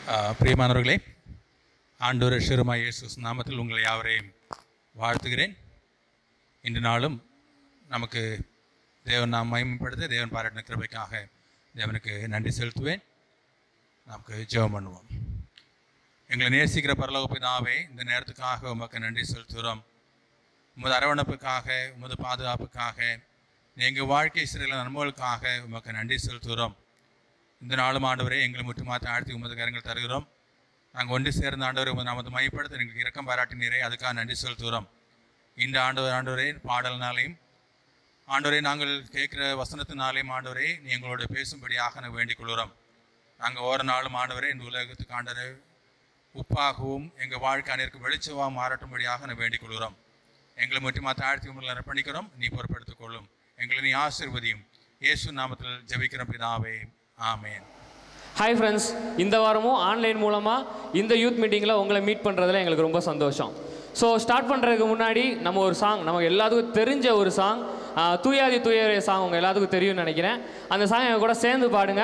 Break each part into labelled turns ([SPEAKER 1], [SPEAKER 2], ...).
[SPEAKER 1] ஆஹ் பிரியமானவர்களே ஆண்டவர் ஷிருமா இயேசு நாமத்தில் உங்களை யாவரையும் வாழ்த்துகிறேன் இன்று நாளும் நமக்கு தேவன் நாம் மகிமைப்படுத்த தேவன் பாராட்டின கிருபைக்காக தேவனுக்கு நன்றி செலுத்துவேன் நமக்கு ஜெபம் பண்ணுவோம் எங்களை நேசிக்கிற பரலோக பிதாவே இந்த நேரத்துக்காக உமக்கு நன்றி செலுத்துகிறோம் உமது அரவணைப்புக்காக உமது பாதுகாப்புக்காக எங்கள் வாழ்க்கை சிறையில் நன்மைகளுக்காக உமக்கு நன்றி செலுத்துகிறோம் இந்த நாளும் ஆண்டவரே எங்களை முற்றுமா தாழ்த்தி உமது கரங்கள் தருகிறோம் நாங்கள் ஒன்று சேர்ந்த ஆண்டவரை உமது நமது மையப்படுத்த எங்களுக்கு இரக்கம் பாராட்டினீரே அதுக்காக நன்றி செலுத்துகிறோம் இந்த ஆண்டவர் ஆண்டவரே பாடல்னாலையும் ஆண்டவரே நாங்கள் கேட்குற வசனத்தினாலேயும் ஆண்டவரே நீ எங்களோட பேசும்படியாக நாங்கள் வேண்டிக் கொள்கிறோம் நாங்கள் ஒவ்வொரு நாளும் ஆண்டவரே இந்த உலகத்துக்கு ஆண்டவரே உப்பாகவும் எங்கள் வாழ்க்கை அனைவருக்கு வெளிச்சமாக மாறட்டும்படியாக நான் வேண்டிக் கொள்கிறோம் எங்களை மட்டுமா தாழ்த்தி உங்களை அர்ப்பணிக்கிறோம் நீ பொறுப்படுத்திக் கொள்ளும் எங்களை நீ ஆசீர்வதியும் இயேசு நாமத்தில் ஜெபிக்கிறோம் பிதாவே ஆமென்
[SPEAKER 2] ஹாய் ஃப்ரெண்ட்ஸ் இந்த வாரமும் ஆன்லைன் மூலமாக இந்த யூத் மீட்டிங்கில் உங்களை மீட் பண்ணுறதுல எங்களுக்கு ரொம்ப சந்தோஷம் ஸோ ஸ்டார்ட் பண்ணுறதுக்கு முன்னாடி நம்ம ஒரு சாங் நமக்கு எல்லாத்துக்கும் தெரிஞ்ச ஒரு சாங் தூயாதி தூயரே சாங் உங்கள் எல்லாத்துக்கும் தெரியும்னு நினைக்கிறேன் அந்த சாங் எங்கள் கூட சேர்ந்து பாடுங்க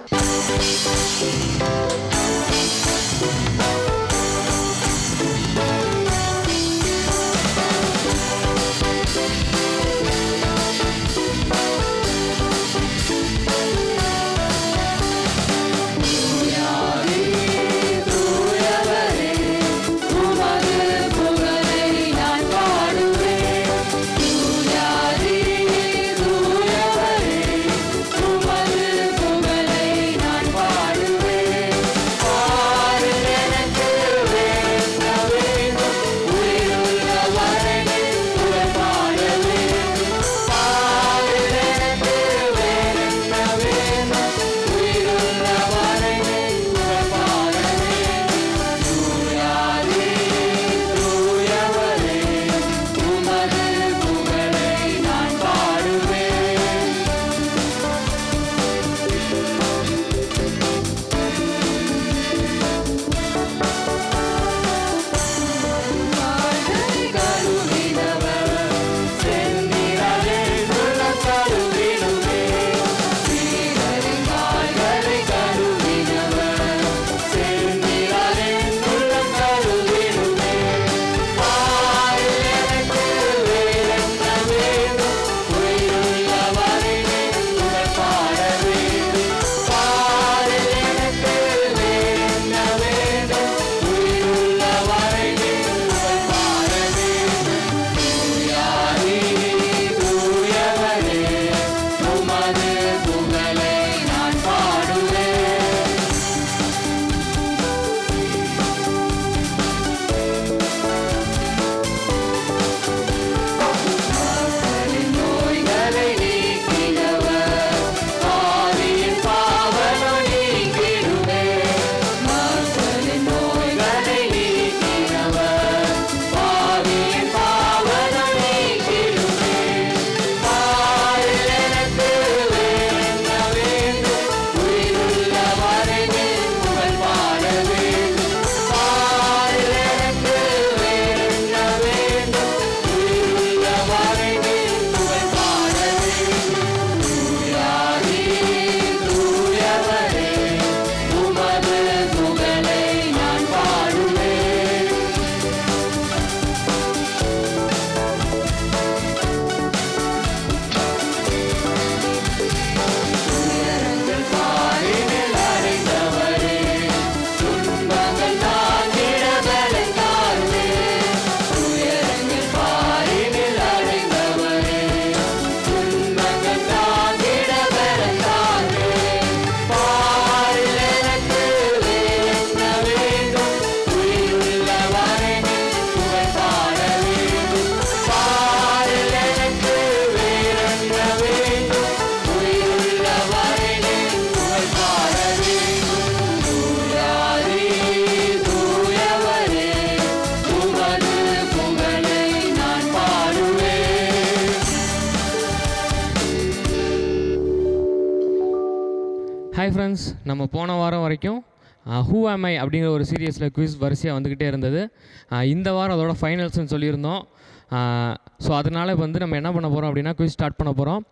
[SPEAKER 2] ஹாய் ஃப்ரெண்ட்ஸ் நம்ம போன வாரம் வரைக்கும் ஹூ am I அப்படிங்கிற ஒரு சீரியஸில் குவிஸ் வரிசையாக வந்துக்கிட்டே இருந்தது அஹ் இந்த வாரம் அதோட ஃபைனல்ஸ்னு சொல்லியிருந்தோம் ஸோ அதனால் வந்து நம்ம என்ன பண்ண போகிறோம் அப்படின்னா குவிஸ் ஸ்டார்ட் பண்ண போகிறோம்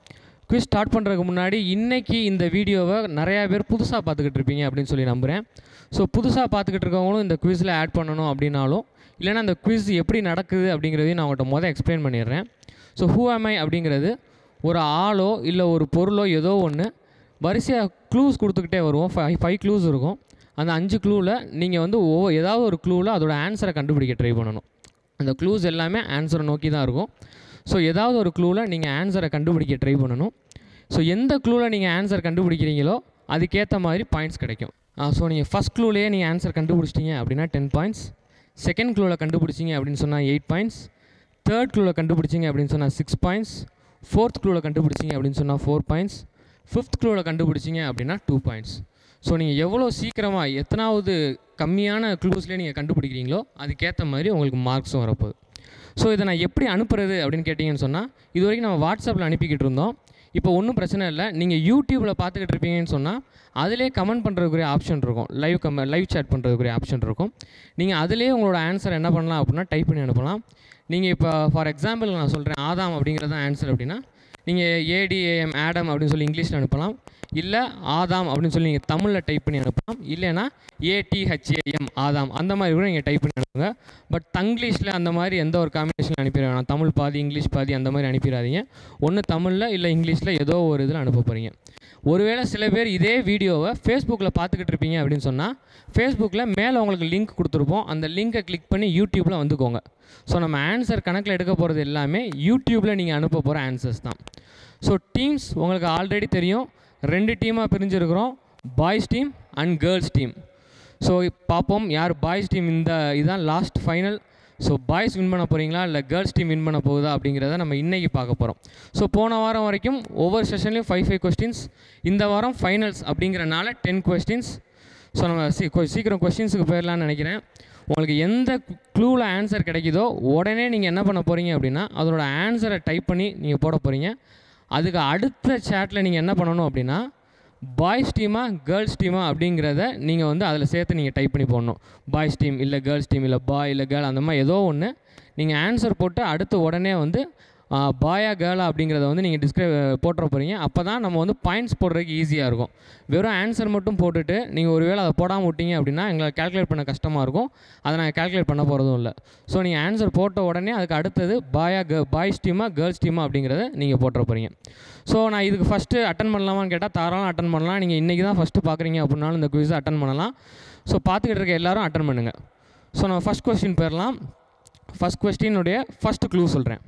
[SPEAKER 2] குவிஸ் ஸ்டார்ட் பண்ணுறதுக்கு முன்னாடி இன்னைக்கு இந்த வீடியோவை நிறையா பேர் புதுசாக பார்த்துக்கிட்டு இருப்பீங்க அப்படின்னு சொல்லி நம்புகிறேன் ஸோ புதுசாக பார்த்துக்கிட்டு இருக்கவங்களும் இந்த குவிஸில் ஆட் பண்ணணும் அப்படின்னாலும் இல்லைன்னா அந்த குவிஸ் எப்படி நடக்குது அப்படிங்கிறதையும் நான் உங்கள்கிட்ட மொதல் எக்ஸ்பிளைன் பண்ணிடுறேன் ஸோ ஹூ am I அப்படிங்கிறது ஒரு ஆளோ இல்லை ஒரு பொருளோ ஏதோ ஒன்று வரிசையாக க்ளூஸ் கொடுத்துக்கிட்டே வருவோம் ஃபைவ் ஃபைவ் க்ளூஸ் இருக்கும் அந்த அஞ்சு க்ளூவில் நீங்கள் வந்து ஒவ்வொ ஏதாவது ஒரு க்ளூவில் அதோட ஆன்சரை கண்டுபிடிக்க ட்ரை பண்ணணும் அந்த க்ளூஸ் எல்லாமே ஆன்சரை நோக்கி தான் இருக்கும் ஸோ ஏதாவது ஒரு க்ளூவில் நீங்கள் ஆன்சரை கண்டுபிடிக்க ட்ரை பண்ணணும் ஸோ எந்த க்ளூவில் நீங்கள் ஆன்சர் கண்டுபிடிக்கிறீங்களோ அதுக்கேற்ற மாதிரி பாயிண்ட்ஸ் கிடைக்கும் ஸோ நீங்கள் ஃபஸ்ட் க்ளூலேயே நீங்கள் ஆன்சர் கண்டுபிடிச்சிட்டீங்க அப்படின்னா டென் பாயிண்ட்ஸ் செகண்ட் க்ளூவில் கண்டுபிடிச்சிங்க அப்படின்னு சொன்னால் எயிட் பாயிண்ட்ஸ் தேர்ட் க்ளூவில் கண்டுபிடிச்சிங்க அப்படின்னு சொன்னால் சிக்ஸ் பாயிண்ட்ஸ் ஃபோர்த் க்ளூவில் கண்டுபிடிச்சிங்க அப்படின்னு சொன்னால் ஃபோர் பாயிண்ட்ஸ் ஃபிஃப்த் க்ளூவில் கண்டுபிடிச்சிங்க அப்படின்னா டூ பாயிண்ட்ஸ் ஸோ நீங்கள் எவ்வளோ சீக்கிரமாக எத்தனாவது கம்மியான க்ளூஸ்லேயே நீங்கள் கண்டுபிடிக்கிறீங்களோ அதுக்கேற்ற மாதிரி உங்களுக்கு மார்க்ஸும் வரப்போகுது ஸோ இதை நான் எப்படி அனுப்புறது அப்படின்னு கேட்டிங்கன்னு சொன்னால் இது வரைக்கும் நம்ம வாட்ஸ்அப்பில் அனுப்பிக்கிட்டு இருந்தோம் இப்போ ஒன்றும் பிரச்சனை இல்லை நீங்கள் யூடியூப்பில் பார்த்துக்கிட்டு இருப்பீங்கன்னு சொன்னால் அதிலே கமெண்ட் பண்ணுறதுக்குரிய ஆப்ஷன் இருக்கும் லைவ் கம லைவ் சேட் பண்ணுறதுக்குரிய ஆப்ஷன் இருக்கும் நீங்கள் அதிலே உங்களோட ஆன்சர் என்ன பண்ணலாம் அப்படின்னா டைப் பண்ணி அனுப்பலாம் நீங்கள் இப்போ ஃபார் எக்ஸாம்பிள் நான் சொல்கிறேன் ஆதாம் அப்படிங்கிறது தான் ஆன்சர் அப்படின்னா நீங்கள் ஏடிஏஎம் ஆடம் அப்படின்னு சொல்லி இங்கிலீஷில் அனுப்பலாம் இல்லை ஆதாம் அப்படின்னு சொல்லி நீங்கள் தமிழில் டைப் பண்ணி அனுப்பலாம் இல்லைன்னா ஏடிஹெச்ஏஎம் ஆதாம் அந்த மாதிரி கூட நீங்கள் டைப் பண்ணி அனுப்புங்க பட் தங்கிலீஷில் அந்த மாதிரி எந்த ஒரு காம்பினேஷனில் அனுப்பிட வேணாம் தமிழ் பாதி இங்கிலீஷ் பாதி அந்த மாதிரி அனுப்பிடாதீங்க ஒன்று தமிழில் இல்லை இங்கிலீஷில் ஏதோ ஒரு இதில் அனுப்ப போகிறீங்க ஒருவேளை சில பேர் இதே வீடியோவை ஃபேஸ்புக்கில் பார்த்துக்கிட்டு இருப்பீங்க அப்படின்னு சொன்னால் ஃபேஸ்புக்கில் மேலே உங்களுக்கு லிங்க் கொடுத்துருப்போம் அந்த லிங்கை கிளிக் பண்ணி யூடியூப்பில் வந்துக்கோங்க ஸோ நம்ம ஆன்சர் கணக்கில் எடுக்க போகிறது எல்லாமே யூடியூப்பில் நீங்கள் அனுப்ப போகிற ஆன்சர்ஸ் தான் ஸோ டீம்ஸ் உங்களுக்கு ஆல்ரெடி தெரியும் ரெண்டு டீமாக பிரிஞ்சிருக்கிறோம் boys team and girls team so பார்ப்போம் யார் பாய்ஸ் டீம் இந்த இதுதான் last final so boys win பண்ண போகிறீங்களா இல்லை கேர்ள்ஸ் டீம் வின் பண்ண போகுதா அப்படிங்கிறத நம்ம இன்றைக்கி பார்க்க போகிறோம் ஸோ போன வாரம் வரைக்கும் ஒவ்வொரு செஷன்லேயும் ஃபைவ் ஃபைவ் கொஸ்டின்ஸ் இந்த வாரம் ஃபைனல்ஸ் அப்படிங்கிறனால டென் கொஸ்டின்ஸ் ஸோ நம்ம சீ கொ- சீக்கிரம் கொஸ்டின்ஸுக்கு போயிடலாம்னு நினைக்கிறேன் உங்களுக்கு எந்த க்ளூவில் ஆன்சர் கிடைக்குதோ உடனே நீங்கள் என்ன பண்ண போகிறீங்க அப்படின்னா அதோட ஆன்சரை டைப் பண்ணி நீங்கள் போட போகிறீங்க அதுக்கு அடுத்த சேட்டில் நீங்கள் என்ன பண்ணணும் அப்படின்னா பாய்ஸ் டீமா கேர்ள்ஸ் டீமா அப்படிங்கிறத நீங்கள் வந்து அதில் சேர்த்து நீங்கள் டைப் பண்ணி போடணும் பாய்ஸ் டீம் இல்லை கேர்ள்ஸ் டீம் இல்லை பாய் இல்லை கேர்ள் அந்த மாதிரி ஏதோ ஒன்று நீங்கள் ஆன்சர் போட்டு அடுத்து உடனே வந்து பாயா கேர்ளா அப்படிங்கிறத வந்து நீங்கள் டிஸ்கிரை போட்டுற போகிறீங்க அப்போ தான் நம்ம வந்து பாயிண்ட்ஸ் போடுறதுக்கு ஈஸியாக இருக்கும் வெறும் ஆன்சர் மட்டும் போட்டுட்டு நீங்கள் ஒருவேளை அதை போடாமல் விட்டீங்க அப்படின்னா எங்களை கால்குலேட் பண்ண கஷ்டமாக இருக்கும் அதை நாங்கள் கால்குலேட் பண்ண போகிறதும் இல்லை ஸோ நீங்கள் ஆன்சர் போட்ட உடனே அதுக்கு அடுத்தது பாயா கே பாய்ஸ் டீமா கேர்ள்ஸ் டீமா அப்படிங்கிறத நீங்கள் போட்டுற போகிறீங்க ஸோ நான் இதுக்கு ஃபஸ்ட்டு அட்டன் பண்ணலாமான்னு கேட்டால் தாராளம் அட்டன் பண்ணலாம் நீங்கள் இன்றைக்கி தான் ஃபஸ்ட்டு பார்க்குறீங்க அப்படின்னாலும் இந்த குவிஸை அட்டன் பண்ணலாம் ஸோ பார்த்துக்கிட்டு இருக்க எல்லாரும் அட்டன் பண்ணுங்கள் ஸோ நம்ம ஃபஸ்ட் கொஸ்டின் போயிடலாம் ஃபஸ்ட் கொஸ்டினுடைய ஃபஸ்ட் க்ளூ சொல்கிறேன்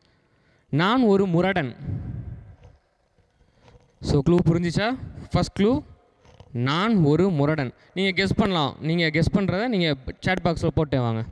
[SPEAKER 2] நான் ஒரு முரடன் ஸோ க்ளூ புரிஞ்சிச்சா ஃபஸ்ட் க்ளூ நான் ஒரு முரடன் நீங்கள் கெஸ் பண்ணலாம் நீங்கள் கெஸ் பண்ணுறத நீங்கள் சேட் பாக்ஸில் போட்டே வாங்க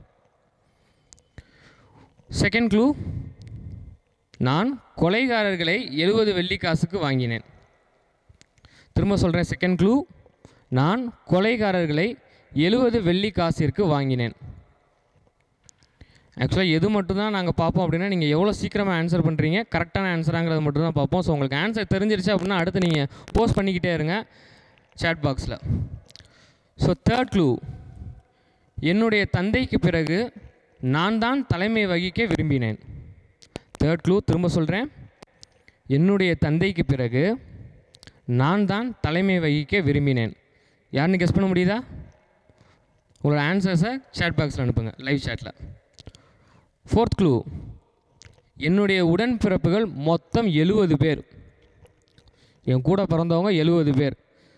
[SPEAKER 2] செகண்ட் க்ளூ நான் கொலைகாரர்களை எழுபது வெள்ளிக்காசுக்கு வாங்கினேன் திரும்ப சொல்கிறேன் செகண்ட் க்ளூ நான் கொலைகாரர்களை எழுபது வெள்ளிக்காசிற்கு வாங்கினேன் ஆக்சுவலாக எது மட்டும் தான் நாங்கள் பார்ப்போம் அப்படின்னா நீங்கள் எவ்வளோ சீக்கிரமாக ஆன்சர் பண்ணுறீங்க கரெக்டான ஆன்சராங்கிறத மட்டும் தான் பார்ப்போம் ஸோ உங்களுக்கு ஆன்சர் தெரிஞ்சிருச்சு அப்படின்னா அடுத்து நீங்கள் போஸ்ட் பண்ணிக்கிட்டே இருங்க சேட் பாக்ஸில் ஸோ தேர்ட் க்ளூ என்னுடைய தந்தைக்கு பிறகு நான் தான் தலைமை வகிக்க விரும்பினேன் தேர்ட் க்ளூ திரும்ப சொல்கிறேன் என்னுடைய தந்தைக்கு பிறகு நான் தான் தலைமை வகிக்க விரும்பினேன் யாருன்னு கெஸ் பண்ண முடியுதா உங்களோட ஆன்சர்ஸை சேட் பாக்ஸில் அனுப்புங்க லைவ் சேட்டில் ஃபோர்த் க்ளூ என்னுடைய உடன்பிறப்புகள் மொத்தம் எழுபது பேர் என் கூட பிறந்தவங்க எழுபது பேர்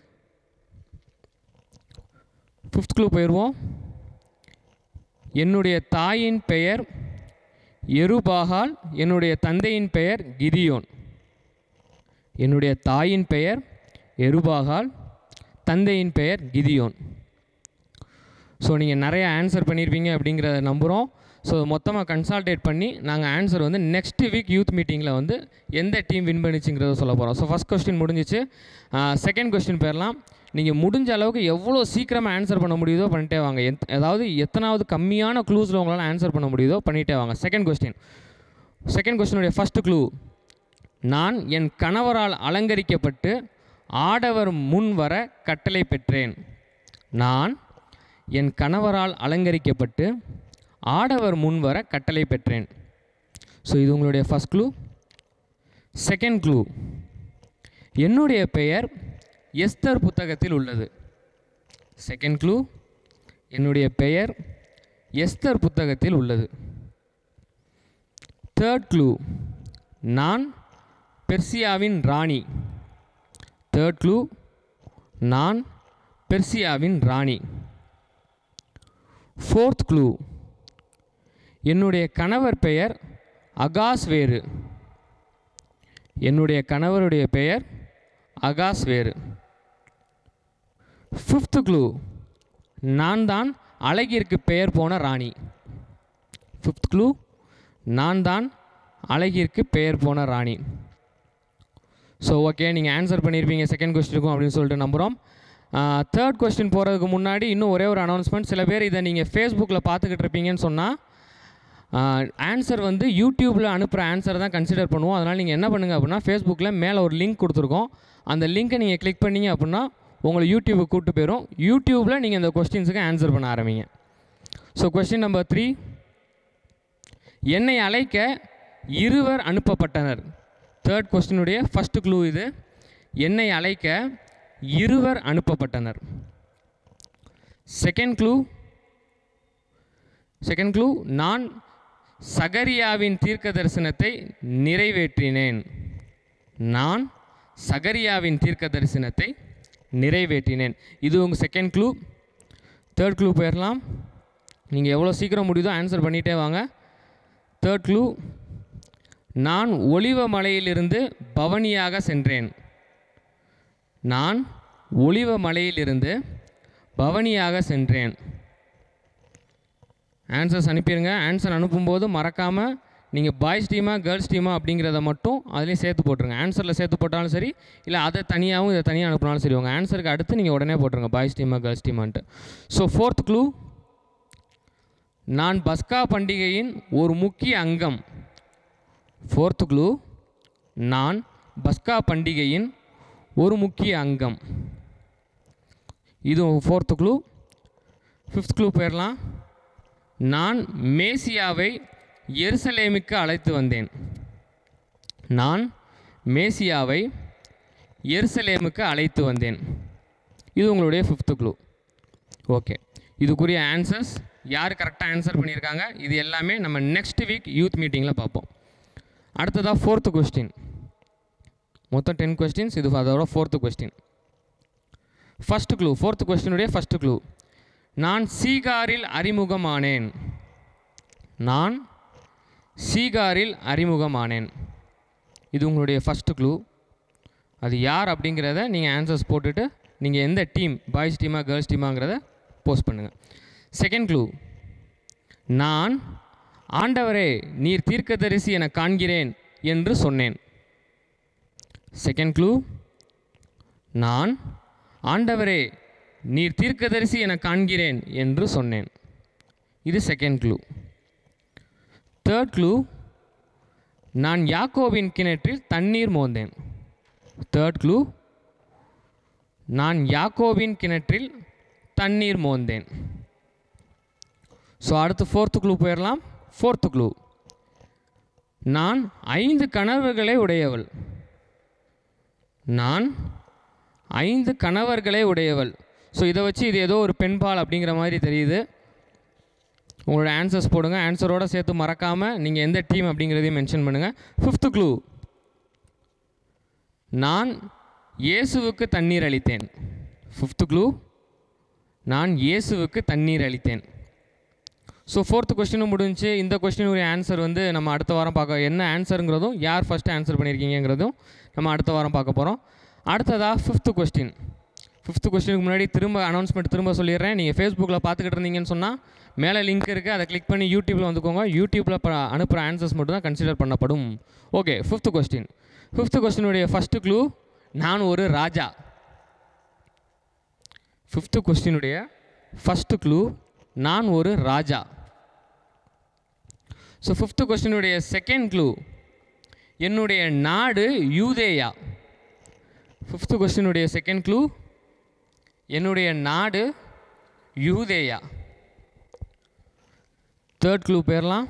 [SPEAKER 2] ஃபிஃப்த் க்ளூ போயிடுவோம் என்னுடைய தாயின் பெயர் எருபாகால் என்னுடைய தந்தையின் பெயர் கிதியோன் என்னுடைய தாயின் பெயர் எருபாகால் தந்தையின் பெயர் கிதியோன் ஸோ நீங்கள் நிறைய ஆன்சர் பண்ணியிருப்பீங்க அப்படிங்கிறத நம்புகிறோம் ஸோ மொத்தமாக கன்சால்டேட் பண்ணி நாங்கள் ஆன்சர் வந்து நெக்ஸ்ட் வீக் யூத் மீட்டிங்கில் வந்து எந்த டீம் வின் பண்ணிச்சுங்கிறத சொல்ல போகிறோம் ஸோ ஃபஸ்ட் கொஸ்டின் முடிஞ்சிச்சு செகண்ட் கொஸ்டின் போயிடலாம் நீங்கள் முடிஞ்ச அளவுக்கு எவ்வளோ சீக்கிரமாக ஆன்சர் பண்ண முடியுதோ பண்ணிட்டே வாங்க எத் அதாவது எத்தனாவது கம்மியான க்ளூஸில் உங்களால் ஆன்சர் பண்ண முடியுதோ பண்ணிட்டே வாங்க செகண்ட் கொஸ்டின் செகண்ட் கொஸ்டினுடைய ஃபஸ்ட்டு க்ளூ நான் என் கணவரால் அலங்கரிக்கப்பட்டு ஆடவர் முன் வர கட்டளை பெற்றேன் நான் என் கணவரால் அலங்கரிக்கப்பட்டு ஆடவர் முன் வர கட்டளை பெற்றேன் ஸோ இது உங்களுடைய ஃபஸ்ட் க்ளூ செகண்ட் க்ளூ என்னுடைய பெயர் எஸ்தர் புத்தகத்தில் உள்ளது செகண்ட் க்ளூ என்னுடைய பெயர் எஸ்தர் புத்தகத்தில் உள்ளது தேர்ட் க்ளூ நான் பெர்சியாவின் ராணி தேர்ட் க்ளூ நான் பெர்சியாவின் ராணி ஃபோர்த் க்ளூ என்னுடைய கணவர் பெயர் அகாஸ்வேரு என்னுடைய கணவருடைய பெயர் அகாஸ்வேரு ஃபிஃப்த் க்ளூ நான் தான் அழகிற்கு பெயர் போன ராணி ஃபிஃப்த் க்ளூ நான் தான் அழகிற்கு பெயர் போன ராணி ஸோ ஓகே நீங்கள் ஆன்சர் பண்ணியிருப்பீங்க செகண்ட் கொஸ்டினுக்கும் அப்படின்னு சொல்லிட்டு நம்புகிறோம் தேர்ட் கொஸ்டின் போகிறதுக்கு முன்னாடி இன்னும் ஒரே ஒரு அனௌன்ஸ்மெண்ட் சில பேர் இதை நீங்கள் ஃபேஸ்புக்கில் பார்த்துக்கிட்டு இருப்பீங்கன்னு சொன்னால் ஆன்சர் வந்து யூடியூப்பில் அனுப்புகிற ஆன்சர் தான் கன்சிடர் பண்ணுவோம் அதனால் நீங்கள் என்ன பண்ணுங்கள் அப்படின்னா ஃபேஸ்புக்கில் மேலே ஒரு லிங்க் கொடுத்துருக்கோம் அந்த லிங்க்கை நீங்கள் கிளிக் பண்ணீங்க அப்படின்னா உங்களை யூடியூபுக்கு கூப்பிட்டு போயிடும் யூடியூப்பில் நீங்கள் இந்த கொஸ்டின்ஸுக்கு ஆன்சர் பண்ண ஆரம்பிங்க ஸோ கொஸ்டின் நம்பர் த்ரீ என்னை அழைக்க இருவர் அனுப்பப்பட்டனர் தேர்ட் கொஸ்டினுடைய ஃபஸ்ட் க்ளூ இது என்னை அழைக்க இருவர் அனுப்பப்பட்டனர் செகண்ட் க்ளூ செகண்ட் க்ளூ நான் சகரியாவின் தீர்க்க தரிசனத்தை நிறைவேற்றினேன் நான் சகரியாவின் தீர்க்க தரிசனத்தை நிறைவேற்றினேன் இது உங்கள் செகண்ட் க்ளூ தேர்ட் க்ளூ போயிடலாம் நீங்கள் எவ்வளோ சீக்கிரம் முடியுதோ ஆன்சர் பண்ணிகிட்டே வாங்க தேர்ட் க்ளூ நான் ஒளிவ மலையிலிருந்து பவனியாக சென்றேன் நான் ஒளிவ மலையிலிருந்து பவனியாக சென்றேன் ஆன்சர்ஸ் அனுப்பிடுங்க ஆன்சர் அனுப்பும்போது மறக்காமல் நீங்கள் பாய்ஸ் டீமா கேர்ள்ஸ் டீமா அப்படிங்கிறத மட்டும் அதுலேயும் சேர்த்து போட்டுருங்க ஆன்சரில் சேர்த்து போட்டாலும் சரி இல்லை அதை தனியாகவும் இதை தனியாக அனுப்பினாலும் சரி உங்கள் ஆன்சருக்கு அடுத்து நீங்கள் உடனே போட்டுருங்க பாய்ஸ் டீமா கேர்ள்ஸ் டீமான்ட்டு ஸோ ஃபோர்த் க்ளூ நான் பஸ்கா பண்டிகையின் ஒரு முக்கிய அங்கம் ஃபோர்த் க்ளூ நான் பஸ்கா பண்டிகையின் ஒரு முக்கிய அங்கம் இது ஃபோர்த்து க்ளூ ஃபிஃப்த் க்ளூ போயிடலாம் நான் மேசியாவை எருசலேமுக்கு அழைத்து வந்தேன் நான் மேசியாவை எருசலேமுக்கு அழைத்து வந்தேன் இது உங்களுடைய ஃபிஃப்த்து க்ளூ ஓகே இதுக்குரிய ஆன்சர்ஸ் யார் கரெக்டாக ஆன்சர் பண்ணியிருக்காங்க இது எல்லாமே நம்ம நெக்ஸ்ட் வீக் யூத் மீட்டிங்கில் பார்ப்போம் அடுத்ததாக ஃபோர்த்து கொஸ்டின் மொத்தம் டென் கொஸ்டின்ஸ் இது அதோட fourth question first clue fourth கொஸ்டினுடைய ஃபஸ்ட்டு க்ளூ நான் சீகாரில் அறிமுகமானேன் நான் சீகாரில் அறிமுகமானேன் இது உங்களுடைய ஃபஸ்ட்டு க்ளூ அது யார் அப்படிங்கிறத நீங்கள் ஆன்சர்ஸ் போட்டுட்டு நீங்கள் எந்த டீம் பாய்ஸ் டீமா கேர்ள்ஸ் டீமாங்கிறத போஸ்ட் பண்ணுங்கள் செகண்ட் க்ளூ நான் ஆண்டவரே நீர் தீர்க்கதரிசி என காண்கிறேன் என்று சொன்னேன் செகண்ட் க்ளூ நான் ஆண்டவரே நீர் தீர்க்கதரிசி என காண்கிறேன் என்று சொன்னேன் இது செகண்ட் க்ளூ தேர்ட் க்ளூ நான் யாக்கோவின் கிணற்றில் தண்ணீர் மோந்தேன் தேர்ட் க்ளூ நான் யாக்கோவின் கிணற்றில் தண்ணீர் மோந்தேன் ஸோ அடுத்து ஃபோர்த்து க்ளூ போயிடலாம் ஃபோர்த்து க்ளூ நான் ஐந்து கனவுகளை உடையவள் நான் ஐந்து கணவர்களை உடையவள் ஸோ இதை வச்சு இது ஏதோ ஒரு பெண்பால் அப்படிங்கிற மாதிரி தெரியுது உங்களோட ஆன்சர்ஸ் போடுங்க ஆன்சரோட சேர்த்து மறக்காமல் நீங்கள் எந்த டீம் அப்படிங்கிறதையும் மென்ஷன் பண்ணுங்கள் ஃபிஃப்த்து க்ளூ நான் இயேசுவுக்கு தண்ணீர் அளித்தேன் ஃபிஃப்த்து க்ளூ நான் இயேசுவுக்கு தண்ணீர் அளித்தேன் ஸோ ஃபோர்த்து கொஸ்டினும் முடிஞ்சு இந்த கொஸ்டினுடைய ஆன்சர் வந்து நம்ம அடுத்த வாரம் பார்க்க என்ன ஆன்சருங்கிறதும் யார் ஃபஸ்ட்டு ஆன்சர் பண்ணியிருக்கீங்கிறதும் நம்ம அடுத்த வாரம் பார்க்க போகிறோம் அடுத்ததாக ஃபிஃப்த்து கொஸ்டின் ஃபிஃப்த்து கொஸ்டினுக்கு முன்னாடி திரும்ப அனௌன்ஸ்மெண்ட் திரும்ப சொல்லிடுறேன் நீங்கள் ஃபேஸ்புக்கில் பார்த்துக்கிட்டு இருந்தீங்கன்னு சொன்னால் மேலே லிங்க் இருக்குது அதை கிளிக் பண்ணி யூடியூப்பில் வந்துக்கோங்க யூடியூப்பில் அனுப்புகிற ஆன்சர்ஸ் மட்டும் தான் கன்சிடர் பண்ணப்படும் ஓகே ஃபிஃப்த்து கொஸ்டின் ஃபிஃப்த்து கொஸ்டினுடைய ஃபஸ்ட்டு க்ளூ நான் ஒரு ராஜா ஃபிஃப்த்து கொஸ்டினுடைய ஃபஸ்ட்டு க்ளூ நான் ஒரு ராஜா ஸோ ஃபிஃப்த்து கொஸ்டினுடைய செகண்ட் க்ளூ என்னுடைய நாடு யூதேயா ஃபிஃப்த்து கொஸ்டினுடைய செகண்ட் க்ளூ என்னுடைய நாடு யூதேயா தேர்ட் க்ளூ போயிடலாம்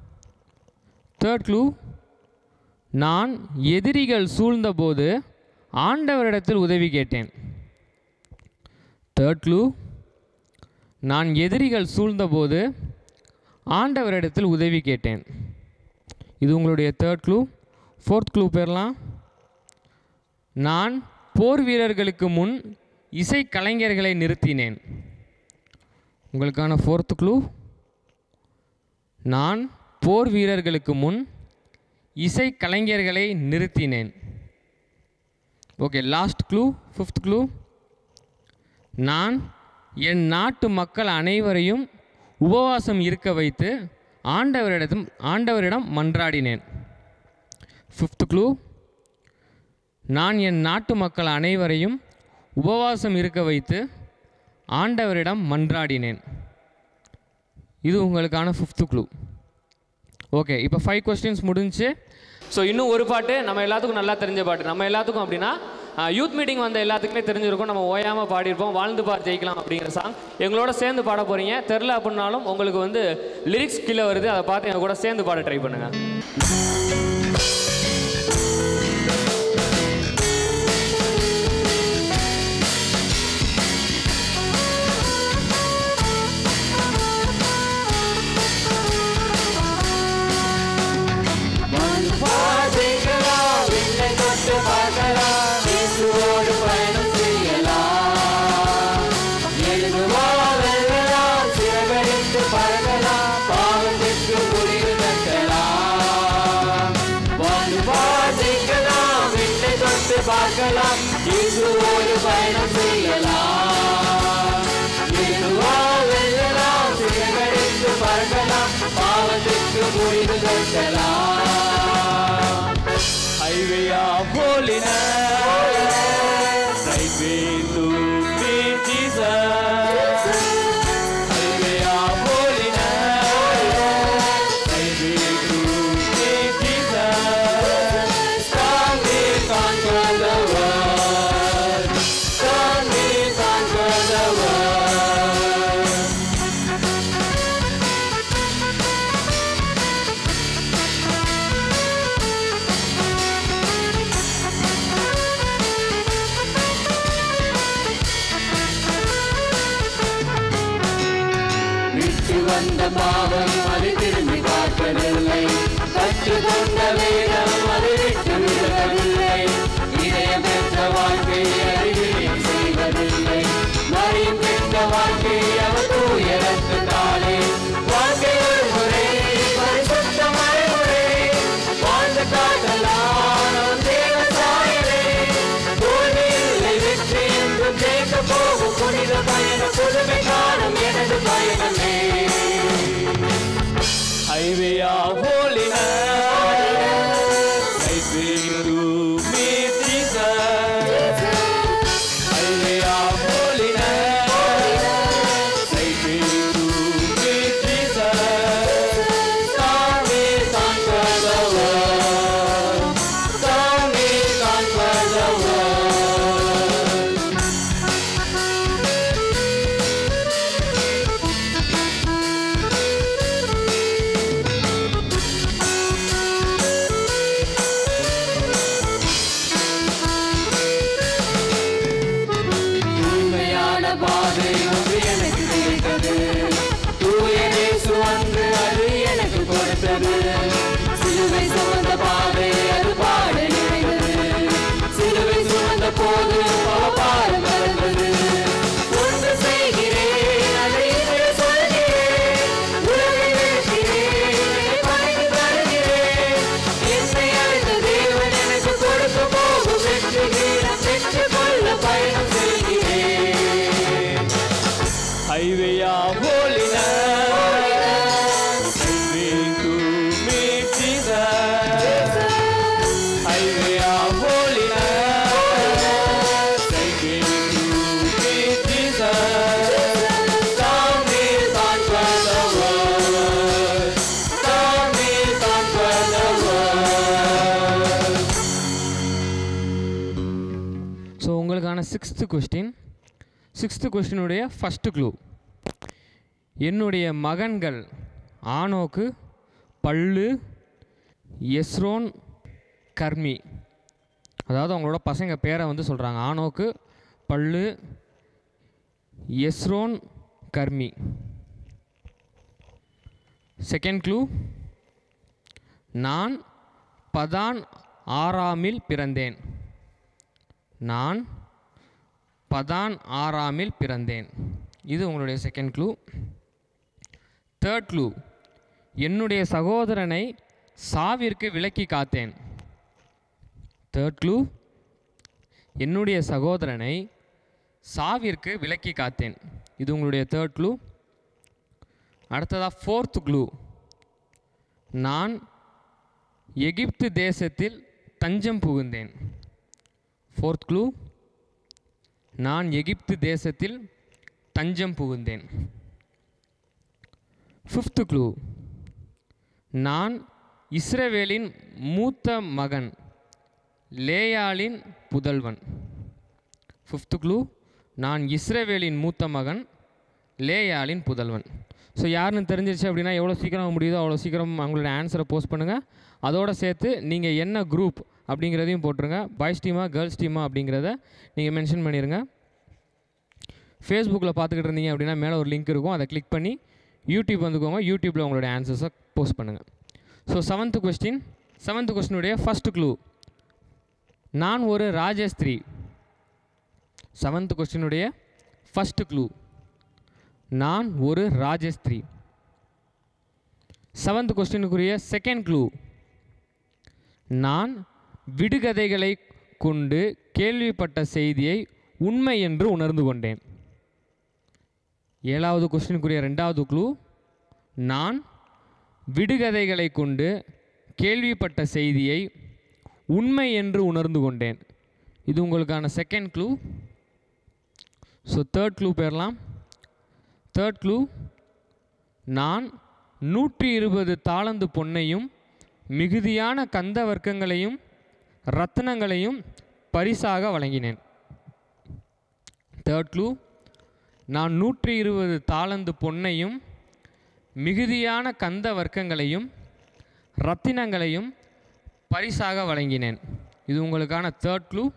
[SPEAKER 2] தேர்ட் க்ளூ நான் எதிரிகள் சூழ்ந்தபோது ஆண்டவரிடத்தில் உதவி கேட்டேன் தேர்ட் க்ளூ நான் எதிரிகள் சூழ்ந்தபோது ஆண்டவரிடத்தில் உதவி கேட்டேன் இது உங்களுடைய தேர்ட் க்ளூ ஃபோர்த் க்ளூ பேர்லாம் நான் போர் வீரர்களுக்கு முன் இசை கலைஞர்களை நிறுத்தினேன் உங்களுக்கான ஃபோர்த் க்ளூ நான் போர் வீரர்களுக்கு முன் இசை கலைஞர்களை நிறுத்தினேன் okay last clue fifth clue நான் என் நாட்டு மக்கள் அனைவரையும் உபவாசம் இருக்க வைத்து ஆண்டவரிடம் ஆண்டவரிடம் மன்றாடினேன் ஃபிஃப்த் க்ளூ நான் என் நாட்டு மக்கள் அனைவரையும் உபவாசம் இருக்க வைத்து ஆண்டவரிடம் மன்றாடினேன் இது உங்களுக்கான ஃபிஃப்த்து க்ளூ ஓகே இப்போ ஃபைவ் கொஸ்டின்ஸ் முடிஞ்சு ஸோ இன்னும் ஒரு பாட்டு நம்ம எல்லாத்துக்கும் நல்லா தெரிஞ்ச பாட்டு நம்ம எல்லாத்துக்கும் அப்படின்னா யூத் மீட்டிங் வந்த எல்லாத்துக்குமே தெரிஞ்சிருக்கும் நம்ம ஓயாமல் பாடியிருப்போம் வாழ்ந்து பார் ஜெயிக்கலாம் அப்படிங்கிற சாங் எங்களோட சேர்ந்து பாட போகிறீங்க தெரில அப்படின்னாலும் உங்களுக்கு வந்து லிரிக்ஸ் கீழே வருது அதை பார்த்து எங்க கூட சேர்ந்து பாட ட்ரை பண்ணுங்கள்
[SPEAKER 3] பார்க்கலாம் இயேசுவோடு பயணம் செய்யலாம் இயேசுவால் வெல்லலாம் சிறகடித்து பறக்கலாம் பாவத்திற்கு முடிவு கட்டலாம் Highway of holiness, right way to meet Jesus. Highway of holiness, right way to meet Jesus. Come we conquer the world. Come we conquer the world. விட்டு வந்த பாவம் அது திரும்பி பார்ப்பதில்லை கற்றுக்கொண்ட வேதம் அது விட்டு விடுவதில்லை இதயம் பெற்ற வாழ்க்கை அறிவியம் செய்வதில்லை மறியும் பெற்ற வாழ்க்கை அவர் தூய ரத்தத்தாலே வாழ்க்கை ஒரு முறை பரிசுத்த மறைமுறை வாழ்ந்த காதலான தேவ சாயலே தோல்வியில்லை வெற்றி என்றும் ஜெயிக்க போகும் புனித பயண புதுமை காணும் எனது பயணமே Highway of holiness, highway to meet Jesus. Highway of holiness, highway to meet Jesus. Come we conquer the world. Come we conquer the world. உண்மையான பாதை ஒன்று எனக்கு கிடைத்தது தூய இயேசு அன்று அது எனக்கு கொடுத்தது சிலுவை சுமந்த பாதை அது பாட நிறைந்தது சிலுவை சுமந்த போது பாரம் மறந்தது ஒன்று செய்கிறேன் அதை இன்று சொல்கிறேன் உலகை வெறுக்கிறேன் என்னை பணிந்து தருகிறேன் என்னை அழைத்த தேவன் எனக்கு கொடுக்க போகும் வெற்றி வீரம் வெற்றி கொள்ள பயணம் செய்கிறேன் Highway of holiness, highway to meet Jesus. Highway of holiness, highway to meet Jesus. Come we conquer the world. Come we conquer the world.
[SPEAKER 2] So உங்களுக்கான சிக்ஸ்த்து கொஸ்டின் சிக்ஸ்த்து கொஸ்டினுடைய ஃபஸ்ட்டு க்ளூ என்னுடைய மகன்கள் ஆனோக்கு பல்லு எஸ்ரோன் கர்மி அதாவது அவங்களோட பசங்க பேரை வந்து சொல்கிறாங்க ஆனோக்கு பல்லு எஸ்ரோன் கர்மி செகண்ட் க்ளூ நான் பதான் ஆறாமில் பிறந்தேன் நான் பதான் ஆறாமில் பிறந்தேன் இது உங்களுடைய செகண்ட் க்ளூ தேர்ட் க்ளூ என்னுடைய சகோதரனை சாவிற்கு விலக்கி காத்தேன் தேர்ட் க்ளூ என்னுடைய சகோதரனை சாவிற்கு விலக்கி காத்தேன் இது உங்களுடைய தேர்ட் க்ளூ அடுத்ததாக ஃபோர்த் க்ளூ நான் எகிப்து தேசத்தில் தஞ்சம் புகுந்தேன் ஃபோர்த் க்ளூ நான் எகிப்து தேசத்தில் தஞ்சம் புகுந்தேன் ஃபிஃப்த்து க்ளூ நான் இஸ்ரவேலின் மூத்த மகன் லேயாளின் புதல்வன் ஃபிஃப்த்து க்ளூ நான் இஸ்ரவேலின் மூத்த மகன் லேயாளின் புதல்வன் ஸோ யாருன்னு தெரிஞ்சிருச்சு அப்படின்னா எவ்வளோ சீக்கிரம் முடியுதோ அவ்வளோ சீக்கிரம் அவங்களோட ஆன்சரை போஸ்ட் பண்ணுங்கள் அதோட சேர்த்து நீங்கள் என்ன குரூப் அப்படிங்கிறதையும் போட்டுருங்க பாய்ஸ் டீமா கேர்ள்ஸ் டீமா அப்படிங்கிறத நீங்கள் மென்ஷன் பண்ணிடுங்க ஃபேஸ்புக்கில் பார்த்துக்கிட்டு இருந்தீங்க அப்படின்னா மேலே ஒரு லிங்க் இருக்கும் அதை கிளிக் பண்ணி யூடியூப் வந்துக்கோங்க யூடியூப்பில் உங்களோட ஆன்சர்ஸை போஸ்ட் பண்ணுங்கள் ஸோ செவன்த்து கொஸ்டின் செவன்த்து கொஸ்டினுடைய ஃபஸ்ட்டு க்ளூ நான் ஒரு ராஜஸ்திரி செவன்த்து கொஸ்டினுடைய ஃபஸ்ட்டு க்ளூ நான் ஒரு ராஜஸ்திரி செவன்த் கொஸ்டினுக்குரிய செகண்ட் க்ளூ நான் விடுகதைகளை கொண்டு கேள்விப்பட்ட செய்தியை உண்மை என்று உணர்ந்து கொண்டேன் ஏழாவது கொஸ்டினுக்குரிய ரெண்டாவது க்ளூ நான் விடுகதைகளை கொண்டு கேள்விப்பட்ட செய்தியை உண்மை என்று உணர்ந்து கொண்டேன் இது உங்களுக்கான second clue so third clue பெறலாம் தேர்ட் க்ளூ நான் நூற்றி இருபது தாளந்து பொன்னையும் மிகுதியான கந்த வர்க்கங்களையும் ரத்தினங்களையும் பரிசாக வழங்கினேன் தேர்ட் க்ளூ நான் நூற்றி இருபது தாளந்து பொன்னையும் மிகுதியான கந்த வர்க்கங்களையும் ரத்தினங்களையும் பரிசாக வழங்கினேன் இது உங்களுக்கான தேர்ட் க்ளூ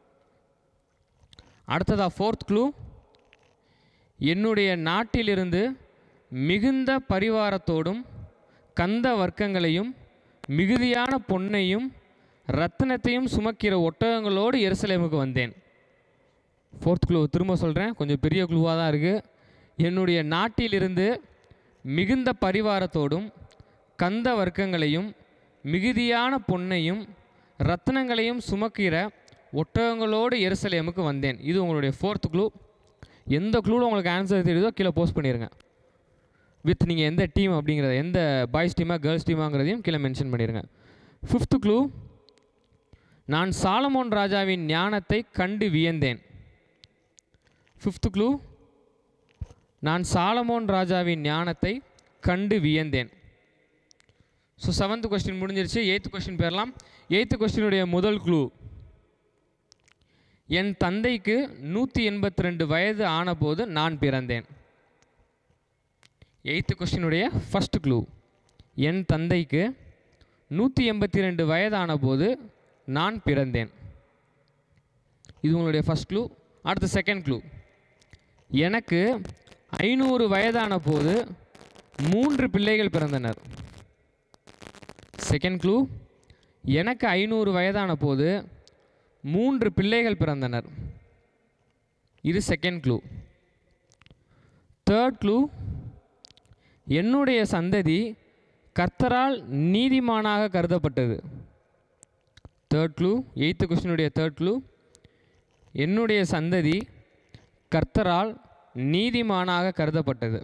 [SPEAKER 2] அடுத்ததா ஃபோர்த் க்ளூ என்னுடைய நாட்டிலிருந்து மிகுந்த பரிவாரத்தோடும் கந்த வர்க்கங்களையும் மிகுதியான பொன்னையும் ரத்தினத்தையும் சுமக்கிற ஒட்டகங்களோடு எருசலேமுக்கு வந்தேன் ஃபோர்த் க்ளூ திரும்ப சொல்கிறேன் கொஞ்சம் பெரிய க்ளூவாக தான் இருக்குது என்னுடைய நாட்டிலிருந்து மிகுந்த பரிவாரத்தோடும் கந்த வர்க்கங்களையும் மிகுதியான பொன்னையும் ரத்தினங்களையும் சுமக்கிற ஒட்டகங்களோடு எருசலேமுக்கு வந்தேன் இது உங்களுடைய ஃபோர்த் க்ளூ எந்த க்ளூவில் உங்களுக்கு ஆன்சர் தெரியுதோ கீழே போஸ்ட் பண்ணிடுங்க வித் நீங்கள் எந்த டீம் அப்படிங்கிறத எந்த பாய்ஸ் டீமா கேர்ள்ஸ் டீமாங்கிறதையும் கீழே மென்ஷன் பண்ணிடுங்க ஃபிஃப்த்து க்ளூ நான் சாலமோன் ராஜாவின் ஞானத்தை கண்டு வியந்தேன் ஃபிஃப்த்து க்ளூ நான் சாலமோன் ராஜாவின் ஞானத்தை கண்டு வியந்தேன் ஸோ செவன்த் கொஸ்டின் முடிஞ்சிருச்சு எயித்து கொஸ்டின் பேரலாம் எயித்து கொஸ்டினுடைய முதல் க்ளூ என் தந்தைக்கு நூற்றி எண்பத்தி ரெண்டு வயது ஆனபோது நான் பிறந்தேன் எயித்து கொஸ்டினுடைய ஃபஸ்ட் க்ளூ என் தந்தைக்கு நூற்றி எண்பத்தி ரெண்டு வயதான போது நான் பிறந்தேன் இது உங்களுடைய ஃபஸ்ட் க்ளூ அடுத்த செகண்ட் க்ளூ எனக்கு ஐநூறு வயதான போது மூன்று பிள்ளைகள் பிறந்தனர் செகண்ட் க்ளூ எனக்கு ஐநூறு வயதான போது மூன்று பிள்ளைகள் பிறந்தனர் இது செகண்ட் க்ளூ தேர்ட் க்ளூ என்னுடைய சந்ததி கர்த்தரால் நீதிமானாக கருதப்பட்டது தேர்ட் க்ளூ எயித்து கொஸ்டினுடைய தேர்ட் க்ளூ என்னுடைய சந்ததி கர்த்தரால் நீதிமானாக கருதப்பட்டது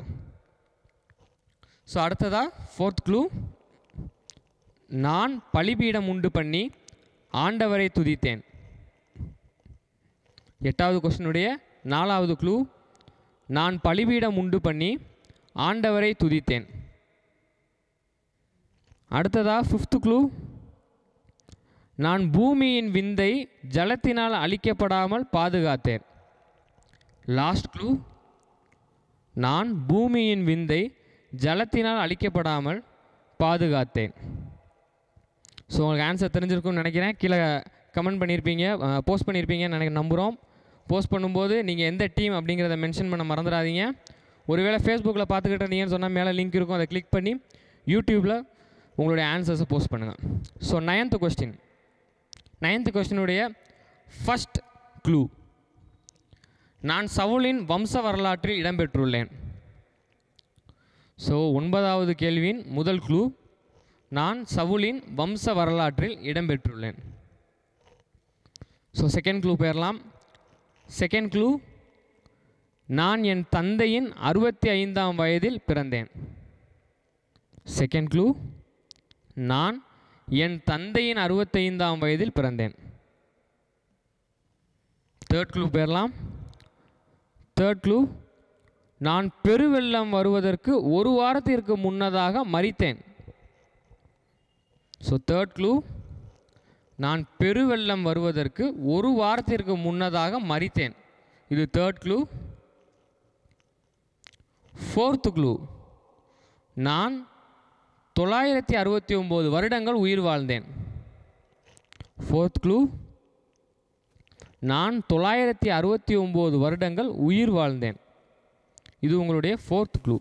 [SPEAKER 2] ஸோ அடுத்ததா ஃபோர்த் க்ளூ நான் பலிபீடம் உண்டு பண்ணி ஆண்டவரை துதித்தேன் எட்டாவது கொஸ்டினுடைய நாலாவது க்ளூ நான் பலிபீடம் உண்டு பண்ணி ஆண்டவரை துதித்தேன் அடுத்ததா ஃபிஃப்த்து க்ளூ நான் பூமியின் விந்தை ஜலத்தினால் அழிக்கப்படாமல் பாதுகாத்தேன் லாஸ்ட் க்ளூ நான் பூமியின் விந்தை ஜலத்தினால் அழிக்கப்படாமல் பாதுகாத்தேன் ஸோ உங்களுக்கு ஆன்சர் தெரிஞ்சிருக்கும்னு நினைக்கிறேன் கீழே கமெண்ட் பண்ணியிருப்பீங்க போஸ்ட் பண்ணியிருப்பீங்கன்னு எனக்கு நம்புகிறோம் போஸ்ட் பண்ணும்போது நீங்கள் எந்த டீம் அப்படிங்கிறத மென்ஷன் பண்ண மறந்துடாதீங்க ஒருவேளை ஃபேஸ்புக்கில் பார்த்துக்கிட்டு இருந்தீங்கன்னு சொன்னால் மேலே லிங்க் இருக்கும் அதை கிளிக் பண்ணி யூடியூப்பில் உங்களுடைய ஆன்சர்ஸை போஸ்ட் பண்ணுங்கள் ஸோ நைன்த்து கொஸ்டின் நைன்த்து கொஸ்டினுடைய ஃபஸ்ட் க்ளூ நான் சவுலின் வம்ச வரலாற்றில் இடம்பெற்றுள்ளேன் ஸோ ஒன்பதாவது கேள்வியின் முதல் க்ளூ நான் சவுலின் வம்ச வரலாற்றில் இடம்பெற்றுள்ளேன் ஸோ செகண்ட் க்ளூ போயிடலாம் செகண்ட் க்ளூ நான் என் தந்தையின் அறுபத்தி ஐந்தாம் வயதில் பிறந்தேன் செகண்ட் க்ளூ நான் என் தந்தையின் அறுபத்தைந்தாம் வயதில் பிறந்தேன் தேர்ட் க்ளூ போயிடலாம் தேர்ட் க்ளூ நான் பெருவெள்ளம் வருவதற்கு ஒரு வாரத்திற்கு முன்னதாக மறித்தேன் ஸோ தேர்ட் க்ளூ நான் பெருவெள்ளம் வருவதற்கு ஒரு வாரத்திற்கு முன்னதாக மறித்தேன் இது தேர்ட் க்ளூ ஃபோர்த் க்ளூ நான் தொள்ளாயிரத்தி அறுபத்தி ஒம்பது வருடங்கள் உயிர் வாழ்ந்தேன் ஃபோர்த் க்ளூ நான் தொள்ளாயிரத்தி அறுபத்தி ஒம்பது வருடங்கள் உயிர் வாழ்ந்தேன் இது உங்களுடைய ஃபோர்த் க்ளூ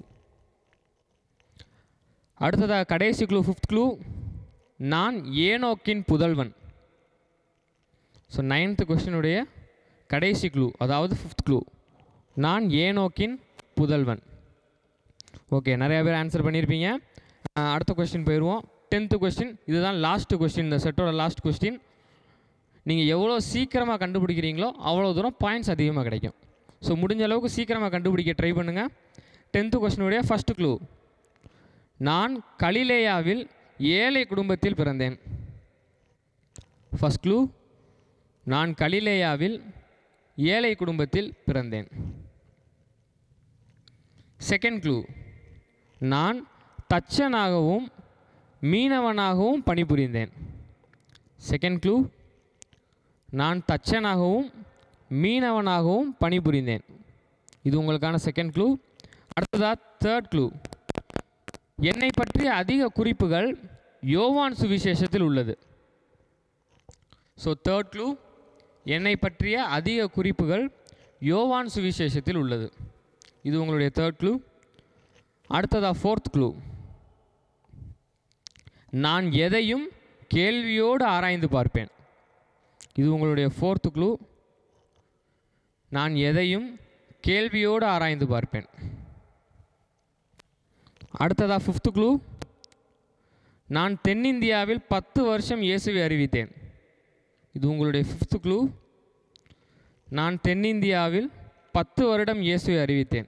[SPEAKER 2] அடுத்ததாக கடைசி க்ளூ ஃபிஃப்த் க்ளூ நான் ஏனோக்கின் புதல்வன் ஸோ நைன்த்து கொஸ்டினுடைய கடைசி க்ளூ அதாவது ஃபிஃப்த் க்ளூ நான் ஏனோக்கின் புதல்வன் ஓகே நிறையா பேர் ஆன்சர் பண்ணியிருப்பீங்க அஹ் அடுத்த கொஸ்டின் போயிடுவோம் டென்த்து கொஸ்டின் இதுதான் லாஸ்ட்டு கொஸ்டின் இந்த செட்டோட லாஸ்ட் கொஸ்டின் நீங்கள் எவ்வளோ சீக்கிரமாக கண்டுபிடிக்கிறீங்களோ அவ்வளோ தூரம் பாயிண்ட்ஸ் அதிகமாக கிடைக்கும் ஸோ முடிஞ்ச அளவுக்கு சீக்கிரமாக கண்டுபிடிக்க ட்ரை பண்ணுங்கள் டென்த்து கொஸ்டினுடைய ஃபஸ்ட்டு க்ளூ நான் கலிலேயாவில் ஏழை குடும்பத்தில் பிறந்தேன் ஃபஸ்ட் க்ளூ நான் கலிலேயாவில் ஏழை குடும்பத்தில் பிறந்தேன் செகண்ட் க்ளூ நான் தச்சனாகவும் மீனவனாகவும் பணிபுரிந்தேன் செகண்ட் க்ளூ நான் தச்சனாகவும் மீனவனாகவும் பணிபுரிந்தேன் இது உங்களுக்கான செகண்ட் க்ளூ அடுத்ததாக தேர்ட் க்ளூ என்னை பற்றிய அதிக குறிப்புகள் யோவான் சுவிசேஷத்தில் உள்ளது ஸோ தேர்ட் க்ளூ என்னை பற்றிய அதிக குறிப்புகள் யோவான் சுவிசேஷத்தில் உள்ளது இது உங்களுடைய தேர்ட் க்ளூ அடுத்ததாக ஃபோர்த் க்ளூ நான் எதையும் கேள்வியோடு ஆராய்ந்து பார்ப்பேன் இது உங்களுடைய ஃபோர்த் க்ளூ நான் எதையும் கேள்வியோடு ஆராய்ந்து பார்ப்பேன் அடுத்ததாக ஃபிஃப்த் க்ளூ நான் தென்னிந்தியாவில் பத்து வருஷம் இயேசுவை அறிவித்தேன் இது உங்களுடைய ஃபிஃப்த் க்ளூ நான் தென்னிந்தியாவில் பத்து வருடம் இயேசுவை அறிவித்தேன்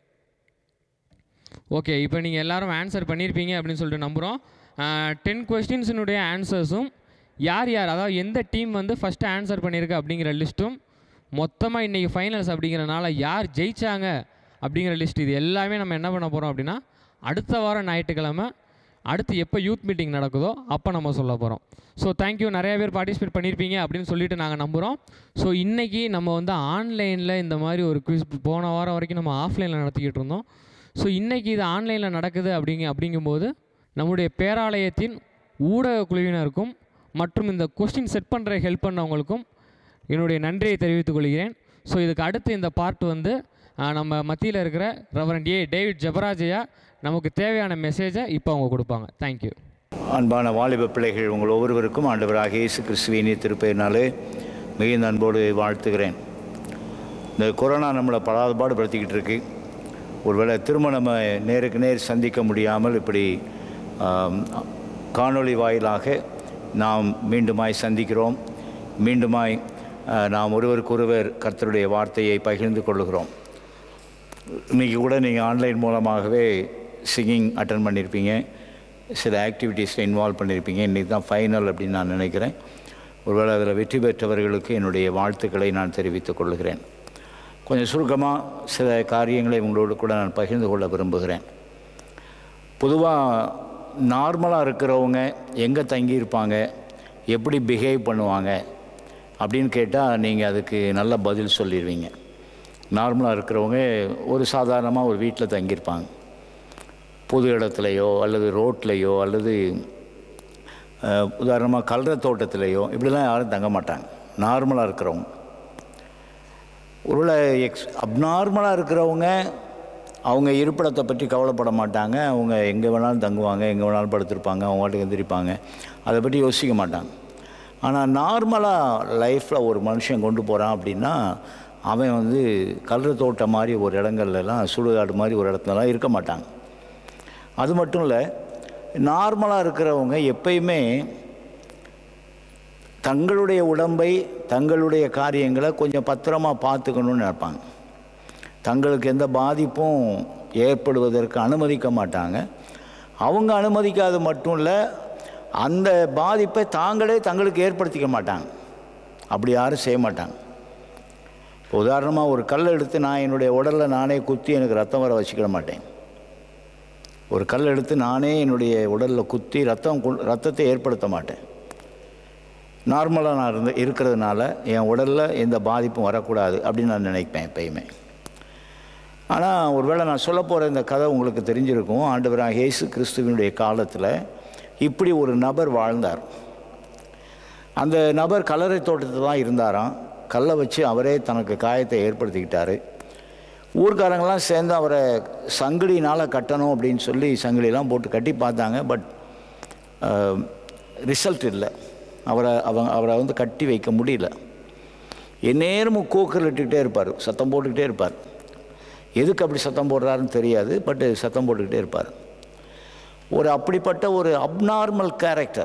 [SPEAKER 2] ஓகே இப்போ நீங்கள் எல்லாரும் ஆன்சர் பண்ணியிருப்பீங்க அப்படின்னு சொல்லிட்டு நம்புகிறோம் டென் கொஸ்டின்ஸினுடைய ஆன்சர்ஸும் யார் யார் அதாவது எந்த டீம் வந்து ஃபஸ்ட்டு ஆன்சர் பண்ணியிருக்கு அப்படிங்கிற லிஸ்ட்டும் மொத்தமாக இன்றைக்கி ஃபைனல்ஸ் அப்படிங்கிறனால யார் ஜெயிச்சாங்க அப்படிங்கிற லிஸ்ட் இது எல்லாமே நம்ம என்ன பண்ண போகிறோம் அப்படின்னா அடுத்த வாரம் ஞாயிற்றுக்கிழமை அடுத்து எப்போ யூத் மீட்டிங் நடக்குதோ அப்போ நம்ம சொல்ல போகிறோம் ஸோ தேங்க்யூ நிறைய பேர் பார்ட்டிசிபேட் பண்ணியிருப்பீங்க அப்படின்னு சொல்லிட்டு நாங்கள் நம்புகிறோம் ஸோ இன்றைக்கி நம்ம வந்து ஆன்லைனில் இந்த மாதிரி ஒரு குவிஸ் போன வாரம் வரைக்கும் நம்ம ஆஃப்லைனில் நடத்திக்கிட்டு இருந்தோம் ஸோ இன்றைக்கி இது ஆன்லைனில் நடக்குது அப்படிங்க அப்படிங்கும்போது நம்முடைய பேராலயத்தின் ஊடக குழுவினருக்கும் மற்றும் இந்த கொஸ்டின் செட் பண்ணுற ஹெல்ப் பண்ணவங்களுக்கும் என்னுடைய நன்றியை தெரிவித்துக் கொள்கிறேன் ஸோ இதுக்கு அடுத்து இந்த பார்ட் வந்து ஆஹ், நம்ம மத்தியில் இருக்கிற ரெவரண்ட் ஏ டேவிட் ஜபராஜையா நமக்கு தேவையான மெசேஜை இப்போ அவங்க கொடுப்பாங்க தேங்க்யூ
[SPEAKER 4] அன்பான வாலிப பிள்ளைகள் உங்கள் ஒவ்வொருவருக்கும் ஆண்டவராக இயேசு கிறிஸ்துவினி திருப்பெயர்னாலே மிகுந்த அன்போடு வாழ்த்துகிறேன் இந்த கொரோனா நம்மளை படாதபாடு படுத்திக்கிட்டு இருக்கு ஒருவேளை திரும்ப நம்ம நேருக்கு நேர் சந்திக்க முடியாமல் இப்படி ஆம், காணொளி வாயிலாக நாம் மீண்டுமாய் சந்திக்கிறோம் மீண்டுமாய் ஆ, நாம் ஒருவருக்கொருவர் கர்த்தருடைய வார்த்தையை பகிர்ந்து கொள்ளுகிறோம் இன்றைக்கி கூட நீங்கள் ஆன்லைன் மூலமாகவே சிங்கிங் அட்டன் பண்ணியிருப்பீங்க சில ஆக்டிவிட்டீஸில் இன்வால்வ் பண்ணியிருப்பீங்க இன்றைக்கி தான் ஃபைனல் அப்படின்னு நான் நினைக்கிறேன் ஒருவேளை அதில் வெற்றி பெற்றவர்களுக்கு என்னுடைய வாழ்த்துக்களை நான் தெரிவித்துக் கொள்கிறேன் கொஞ்சம் சுருக்கமாக சில காரியங்களை உங்களோடு கூட நான் பகிர்ந்து கொள்ள விரும்புகிறேன் பொதுவாக நார்மலாக இருக்கிறவங்க எங்கே தங்கியிருப்பாங்க எப்படி பிஹேவ் பண்ணுவாங்க அப்படின்னு கேட்டால் நீங்கள் அதுக்கு நல்ல பதில் சொல்லிடுவீங்க நார்மலாக இருக்கிறவங்க ஒரு சாதாரணமாக ஒரு வீட்டில் தங்கியிருப்பாங்க பொது இடத்துலையோ அல்லது ரோட்லேயோ அல்லது உதாரணமாக கல்ற தோட்டத்திலேயோ இப்படிலாம் யாரும் தங்க மாட்டாங்க நார்மலாக இருக்கிறவங்க ஒருவேளை எக்ஸ் அப்நார்மலாக இருக்கிறவங்க அவங்க இருப்பிடத்தை பற்றி கவலைப்பட மாட்டாங்க அவங்க எங்கே வேணாலும் தங்குவாங்க எங்கே வேணாலும் படுத்திருப்பாங்க அவங்க வாட்டுக்கு எந்திரிப்பாங்க அதை பற்றி யோசிக்க மாட்டாங்க ஆனால் நார்மலாக லைஃப்பில் ஒரு மனுஷன் கொண்டு போகிறான் அப்படின்னா அவன் வந்து கல்ற தோட்டம் மாதிரி ஒரு இடங்கள்லாம் சுடுகாடு மாதிரி ஒரு இடத்துலலாம் இருக்க மாட்டாங்க அது மட்டும் இல்லை நார்மலாக இருக்கிறவங்க எப்பயுமே தங்களுடைய உடம்பை தங்களுடைய காரியங்களை கொஞ்சம் பத்திரமா பார்த்துக்கணும்னு நினைப்பாங்க தங்களுக்கு எந்த பாதிப்பும் ஏற்படுவதற்கு அனுமதிக்க மாட்டாங்க அவங்க அனுமதிக்காது மட்டும் இல்லை அந்த பாதிப்பை தாங்களே தங்களுக்கு ஏற்படுத்திக்க மாட்டாங்க அப்படி யாரும் செய்ய மாட்டாங்க இப்போ உதாரணமாக ஒரு கல் எடுத்து நான் என்னுடைய உடலில் நானே குத்தி எனக்கு ரத்தம் வர வச்சுக்கிட மாட்டேன் ஒரு கல் எடுத்து நானே என்னுடைய உடலில் குத்தி ரத்தம் கொ- ரத்தத்தை ஏற்படுத்த மாட்டேன் நார்மலாக நான் இருந்து இருக்கிறதுனால என் உடலில் எந்த பாதிப்பும் வரக்கூடாது அப்படின்னு நான் நினைப்பேன் எப்பயுமே ஆனால் ஒருவேளை நான் சொல்ல போகிற இந்த கதை உங்களுக்கு தெரிஞ்சிருக்கும் ஆண்டவராக இயேசு கிறிஸ்துவினுடைய காலத்தில் இப்படி ஒரு நபர் வாழ்ந்தார் அந்த நபர் கல்லறை தோட்டத்தில் தான் இருந்தாராம் கல்லை வச்சு அவரே தனக்கு காயத்தை ஏற்படுத்திக்கிட்டாரு ஊர்க்காரங்கெல்லாம் சேர்ந்து அவரை சங்கிலினால் கட்டணும் அப்படின்னு சொல்லி சங்கிலியெல்லாம் போட்டு கட்டி பார்த்தாங்க பட் ரிசல்ட் இல்லை அவரை அவங்க அவரை வந்து கட்டி வைக்க முடியல எந்நேரமும் கூக்கல் இட்டுக்கிட்டே இருப்பார் சத்தம் போட்டுக்கிட்டே இருப்பார் எதுக்கு அப்படி சத்தம் போடுறாருன்னு தெரியாது பட் சத்தம் போட்டுக்கிட்டே இருப்பார் ஒரு அப்படிப்பட்ட ஒரு அப்நார்மல் கேரக்டர்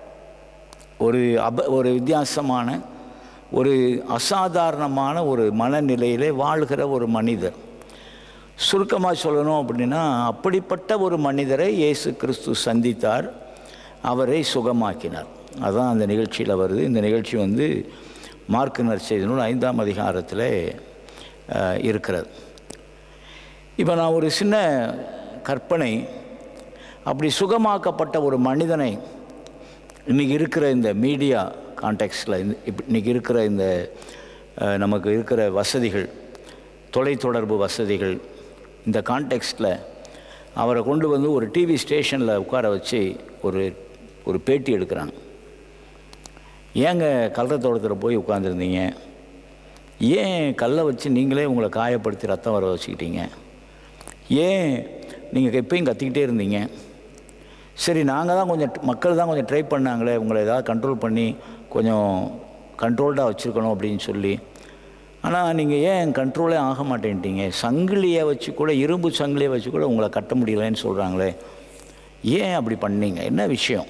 [SPEAKER 4] ஒரு அப ஒரு வித்தியாசமான ஒரு அசாதாரணமான ஒரு மனநிலையிலே வாழ்கிற ஒரு மனிதர் சுருக்கமாக சொல்லணும் அப்படின்னா அப்படிப்பட்ட ஒரு மனிதரை இயேசு கிறிஸ்து சந்தித்தார் அவரை சுகமாக்கினார் அதான் அந்த நிகழ்ச்சியில் வருது இந்த நிகழ்ச்சி வந்து மார்க்கு நற்செய்தி நூல் ஐந்தாம் அதிகாரத்தில் அஹ், இருக்கிறது இப்போ நான் ஒரு சின்ன கற்பனை அப்படி சுகமாக்கப்பட்ட ஒரு மனிதனை இன்றைக்கி இருக்கிற இந்த மீடியா கான்டெக்ஸ்டில் இந்த இப் இன்றைக்கி இருக்கிற இந்த அஹ், நமக்கு இருக்கிற வசதிகள் தொலைத்தொடர்பு வசதிகள் இந்த கான்டெக்ஸ்டில் அவரை கொண்டு வந்து ஒரு டிவி ஸ்டேஷனில் உட்கார வச்சு ஒரு ஒரு பேட்டி எடுக்கிறாங்க ஏங்க கல்லத்தோட்டத்தில் போய் உட்காந்துருந்தீங்க ஏன் கல்லை வச்சு நீங்களே உங்களை காயப்படுத்தி ரத்தம் வர வச்சுக்கிட்டீங்க ஏன் நீங்கள் எப்பயும் கத்திக்கிட்டே இருந்தீங்க சரி நாங்கள் தான் கொஞ்சம் மக்கள் தான் கொஞ்சம் ட்ரை பண்ணாங்களே உங்களை ஏதாவது கண்ட்ரோல் பண்ணி கொஞ்சம் கண்ட்ரோல்டாக வச்சுருக்கணும் அப்படின்னு சொல்லி ஆனால் நீங்கள் ஏன் கண்ட்ரோலே ஆக மாட்டேன்ட்டீங்க சங்கிலியை வச்சு கூட இரும்பு சங்கிலியை வச்சு கூட உங்களை கட்ட முடியலன்னு சொல்கிறாங்களே ஏன் அப்படி பண்ணீங்க என்ன விஷயம்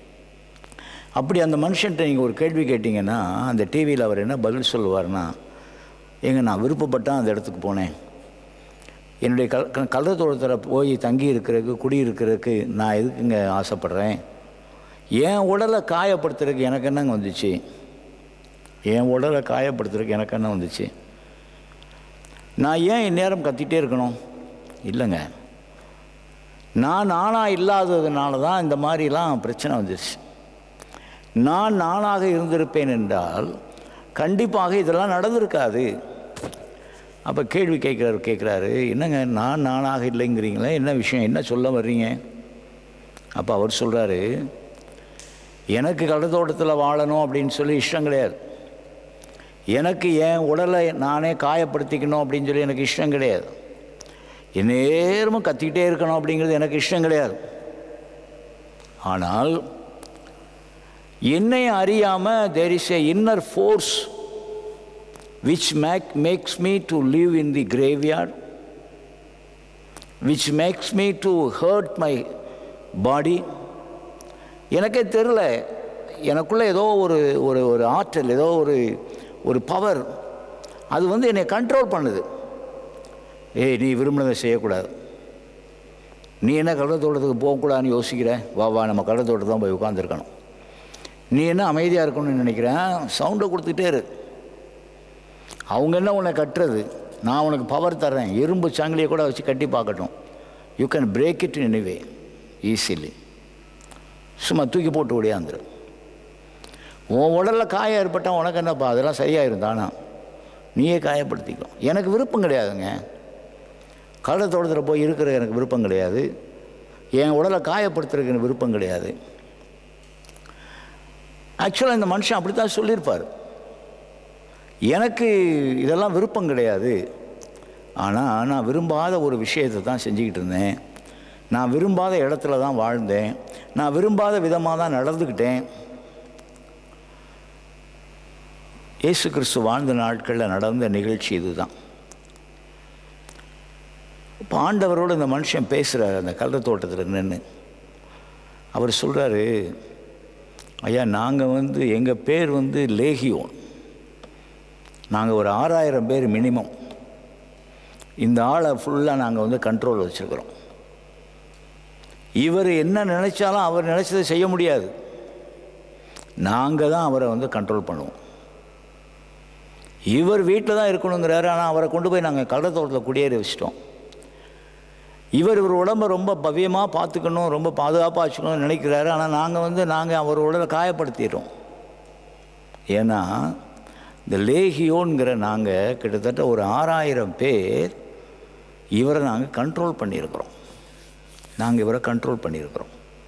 [SPEAKER 4] அப்படி அந்த மனுஷன்ட்ட நீங்கள் ஒரு கேள்வி கேட்டிங்கன்னா அந்த டிவியில் அவர் என்ன பதில் சொல்லுவார்னா ஏங்க நான் விருப்பப்பட்டால் அந்த இடத்துக்கு போனேன் என்னுடைய கல் க- கள்ளத்தோட்டத்தில் போய் தங்கி இருக்கிறதுக்கு குடியிருக்கிறதுக்கு நான் எதுக்குங்க ஆசைப்பட்றேன் என் உடலை காயப்படுத்துறதுக்கு எனக்கு என்னங்க வந்துச்சு என் உடலை காயப்படுத்துறதுக்கு எனக்கு என்ன வந்துச்சு நான் ஏன் இந்நேரம் கத்திட்டே இருக்கணும் இல்லைங்க நான் நானாக இல்லாததுனால தான் இந்த மாதிரிலாம் பிரச்சனை வந்துருச்சு நான் நானாக இருந்திருப்பேன் என்றால் கண்டிப்பாக இதெல்லாம் நடந்திருக்காது அப்போ கேள்வி கேட்குறாரு கேட்குறாரு என்னங்க நான் நானாக இல்லைங்கிறீங்களே என்ன விஷயம் என்ன சொல்ல வர்றீங்க அப்போ அவர் சொல்கிறாரு எனக்கு கடத்தோட்டத்தில் வாழணும் அப்படின்னு சொல்லி இஷ்டம் கிடையாது எனக்கு என் உடலை நானே காயப்படுத்திக்கணும் அப்படின்னு சொல்லி எனக்கு இஷ்டம் கிடையாது நேரமும் கத்திக்கிட்டே இருக்கணும் அப்படிங்கிறது எனக்கு இஷ்டம் கிடையாது ஆனால் என்னை அறியாமல் there is a inner force which make, makes me to live in the graveyard, which makes me to hurt my body. எனக்கே தெரில எனக்குள்ளே ஏதோ ஒரு ஒரு ஒரு ஆற்றல் ஏதோ ஒரு ஒரு பவர் அது வந்து என்னை கண்ட்ரோல் பண்ணுது ஏய் நீ விரும்பினதை செய்யக்கூடாது நீ என்ன கடத்தோட்டத்துக்கு போகக்கூடாதுன்னு யோசிக்கிற வா வா நம்ம கடத்தோட்டத்தை தான் போய் உட்காந்துருக்கணும் நீ என்ன அமைதியாக இருக்கணும்னு நினைக்கிறேன் சவுண்டை கொடுத்துட்டே இரு அவங்க என்ன உன்னை கட்டுறது நான் உனக்கு பவர் தர்றேன் இரும்பு சங்கிலியை கூட வச்சு கட்டி பார்க்கட்டும் you can break it anyway easily சும்மா தூக்கி போட்டு ஓடியாந்துரு உன் உடலில் காயம் ஏற்பட்டால் உனக்கு என்னப்பா அதெல்லாம் சரியாயிரும் தானா நீயே காயப்படுத்திக்கோ எனக்கு விருப்பம் கிடையாதுங்க கள்ளத்தோட்டத்தில் போய் இருக்கிற எனக்கு விருப்பம் கிடையாது என் உடலை காயப்படுத்துறதுக்கு எனக்கு விருப்பம் கிடையாது ஆக்சுவலாக இந்த மனுஷன் அப்படி தான் சொல்லியிருப்பார் எனக்கு இதெல்லாம் விருப்பம் கிடையாது ஆனால் நான் விரும்பாத ஒரு விஷயத்தை தான் செஞ்சுக்கிட்டு இருந்தேன் நான் விரும்பாத இடத்துல தான் வாழ்ந்தேன் நான் விரும்பாத விதமாக தான் நடந்துக்கிட்டேன் இயேசு கிறிஸ்து வாழ்ந்த நாட்களில் நடந்த நிகழ்ச்சி இதுதான் இப்போ ஆண்டவரோடு இந்த மனுஷன் பேசுகிறார் அந்த கல்ற தோட்டத்தில் நின்று அவர் சொல்கிறாரு ஐயா நாங்கள் வந்து எங்கள் பேர் வந்து லேகியோன் நாங்கள் ஒரு ஆறாயிரம் பேர் மினிமம் இந்த ஆளை ஃபுல்லாக நாங்கள் வந்து கண்ட்ரோல் வச்சுருக்குறோம் இவர் என்ன நினைச்சாலும் அவர் நினைச்சதை செய்ய முடியாது நாங்கள் தான் அவரை வந்து கண்ட்ரோல் பண்ணுவோம் இவர் வீட்டில் தான் இருக்கணுங்கிறாரு ஆனால் அவரை கொண்டு போய் நாங்கள் கள்ளத்தோட்டத்தில் குடியேறி வச்சிட்டோம் இவர் இவர் உடம்பை ரொம்ப பவ்யமாக பார்த்துக்கணும் ரொம்ப பாதுகாப்பாக வச்சுக்கணும்னு நினைக்கிறாரு ஆனால் நாங்கள் வந்து நாங்கள் அவர் உடலை காயப்படுத்திடுறோம் ஏன்னா இந்த லேகியோங்கிற நாங்கள் கிட்டத்தட்ட ஒரு ஆறாயிரம் பேர் இவரை நாங்கள் கண்ட்ரோல் பண்ணியிருக்கிறோம் நாங்கள் இவரை கண்ட்ரோல் பண்ணியிருக்கிறோம்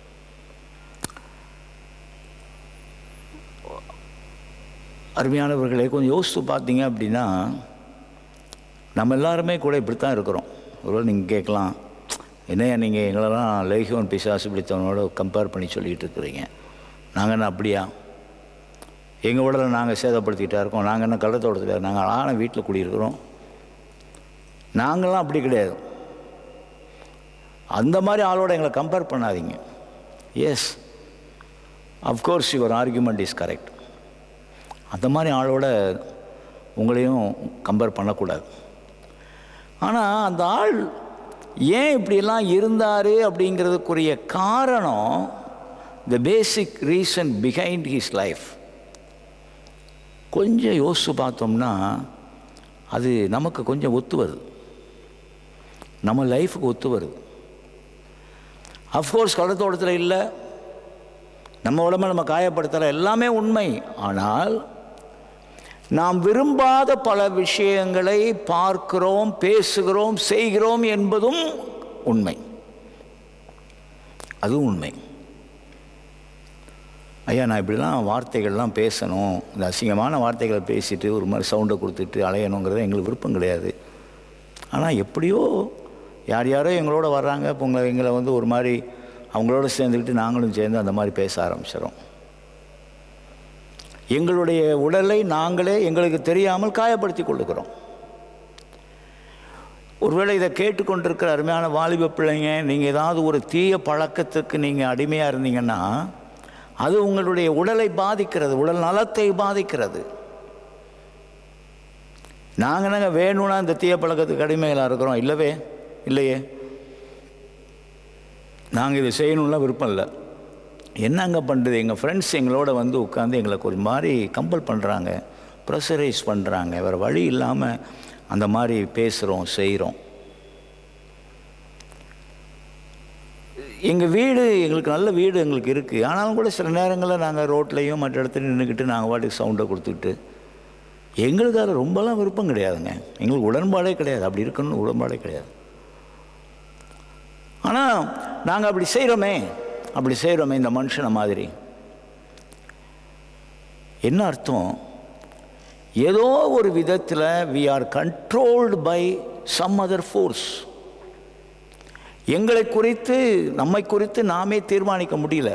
[SPEAKER 4] அருமையானவர்களே கொஞ்சம் யோசித்து பார்த்தீங்க அப்படின்னா நம்ம எல்லாருமே கூட இப்படி தான் இருக்கிறோம் ஒருவேளை நீங்கள் கேட்கலாம் என்னையா நீங்கள் எங்களெல்லாம் லேகியோன் பிசாசு பிடித்தவனோட கம்பேர் பண்ணி சொல்லிகிட்டு இருக்கிறீங்க நாங்கள் என்ன அப்படியா எங்கள் உடலை நாங்கள் சேதப்படுத்திக்கிட்டா இருக்கோம் நாங்கள் என்ன கள்ளத்தோட்டத்தில் நாங்கள் ஆன வீட்டில் குடியிருக்கிறோம் நாங்களாம் அப்படி கிடையாது அந்த மாதிரி ஆளோட எங்களை கம்பேர் பண்ணாதீங்க yes of course your argument is correct அந்த மாதிரி ஆளோட உங்களையும் கம்பேர் பண்ணக்கூடாது ஆனால் அந்த ஆள் ஏன் இப்படியெல்லாம் இருந்தார் அப்படிங்கிறதுக்குரிய காரணம் the basic reason behind his life கொஞ்சம் யோசித்து பார்த்தோம்னா அது நமக்கு கொஞ்சம் ஒத்து வருது நம்ம லைஃபுக்கு ஒத்து வருது அஃப்கோர்ஸ் கடத்தோட்டத்தில் இல்லை நம்ம உடம்ப நம்ம காயப்படுத்தலை எல்லாமே உண்மை ஆனால் நாம் விரும்பாத பல விஷயங்களை பார்க்கிறோம் பேசுகிறோம் செய்கிறோம் என்பதும் உண்மை அதுவும் உண்மை ஐயா நான் இப்படிலாம் வார்த்தைகள்லாம் பேசணும் இந்த அசிங்கமான வார்த்தைகளை பேசிட்டு ஒரு மாதிரி சவுண்டை கொடுத்துட்டு அலையணுங்கிறது எங்களுக்கு விருப்பம் கிடையாது ஆனால் எப்படியோ யார் யாரோ எங்களோட வர்றாங்க இப்போ உங்களை எங்களை வந்து ஒரு மாதிரி அவங்களோட சேர்ந்துக்கிட்டு நாங்களும் சேர்ந்து அந்த மாதிரி பேச ஆரம்பிச்சிடும் எங்களுடைய உடலை நாங்களே எங்களுக்கு தெரியாமல் காயப்படுத்தி கொள்ளுகிறோம் ஒருவேளை இதை கேட்டுக்கொண்டிருக்கிற அருமையான வாலிப பிள்ளைங்க நீங்கள் ஏதாவது ஒரு தீய பழக்கத்துக்கு நீங்கள் அடிமையாக இருந்தீங்கன்னா அது உங்களுடைய உடலை பாதிக்கிறது உடல் நலத்தை பாதிக்கிறது நாங்கள் நாங்கள் வேணும்னா இந்த தீய பழக்கத்துக்கு அடிமைகளாக இருக்கிறோம் இல்லவே இல்லையே நாங்கள் இதை செய்யணும்லாம் விருப்பம் இல்லை என்னங்க பண்ணுறது எங்கள் ஃப்ரெண்ட்ஸ் எங்களோட வந்து உட்காந்து எங்களுக்கு ஒரு மாதிரி கம்பல் பண்ணுறாங்க ப்ரெஷரைஸ் பண்ணுறாங்க வேறு வழி இல்லாமல் அந்த மாதிரி பேசுகிறோம் செய்கிறோம் எங்கள் வீடு எங்களுக்கு நல்ல வீடு எங்களுக்கு இருக்குது ஆனாலும் கூட சில நேரங்களில் நாங்கள் ரோட்லேயும் மற்ற இடத்துல நின்றுக்கிட்டு நாங்கள் பாட்டுக்கு சவுண்டை கொடுத்துக்கிட்டு எங்களுக்கு அதில் ரொம்பலாம் விருப்பம் கிடையாதுங்க எங்களுக்கு உடன்பாடே கிடையாது அப்படி இருக்கணும்னு உடன்பாடே கிடையாது ஆனால் நாங்கள் அப்படி செய்கிறோமே அப்படி செய்கிறோமே இந்த மனுஷனை மாதிரி என்ன அர்த்தம் ஏதோ ஒரு விதத்தில் we are controlled by some other force எங்களை குறித்து நம்மை குறித்து நாமே தீர்மானிக்க முடியல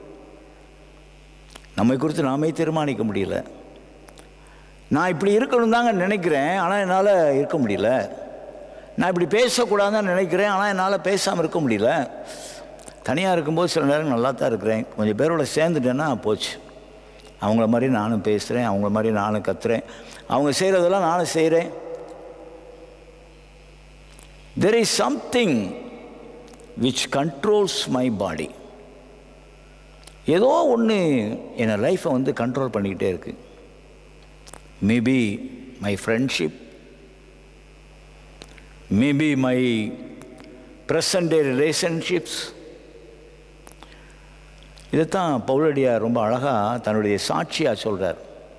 [SPEAKER 4] நம்மை குறித்து நாமே தீர்மானிக்க முடியல நான் இப்படி இருக்கணும் தாங்க நினைக்கிறேன் ஆனால் என்னால் இருக்க முடியல நான் இப்படி பேசக்கூடாதுன்னு நினைக்கிறேன் ஆனால் என்னால் பேசாமல் இருக்க முடியல தனியாக இருக்கும்போது சில நேரம் நல்லா தான் இருக்கிறேன் கொஞ்சம் பேரோட சேர்ந்துட்டேன்னா போச்சு அவங்கள மாதிரி நானும் பேசுகிறேன் அவங்கள மாதிரி நானும் கத்துறேன் அவங்க செய்கிறதெல்லாம் நானும் செய்கிறேன் there is something which controls my body ஏதோ ஒன்று என்னை லைஃப்பை வந்து கண்ட்ரோல் பண்ணிக்கிட்டே இருக்குது maybe my friendship maybe my present day relationships இதைத்தான் பவுலடியார் ரொம்ப அழகாக தன்னுடைய சாட்சியாக சொல்கிறார்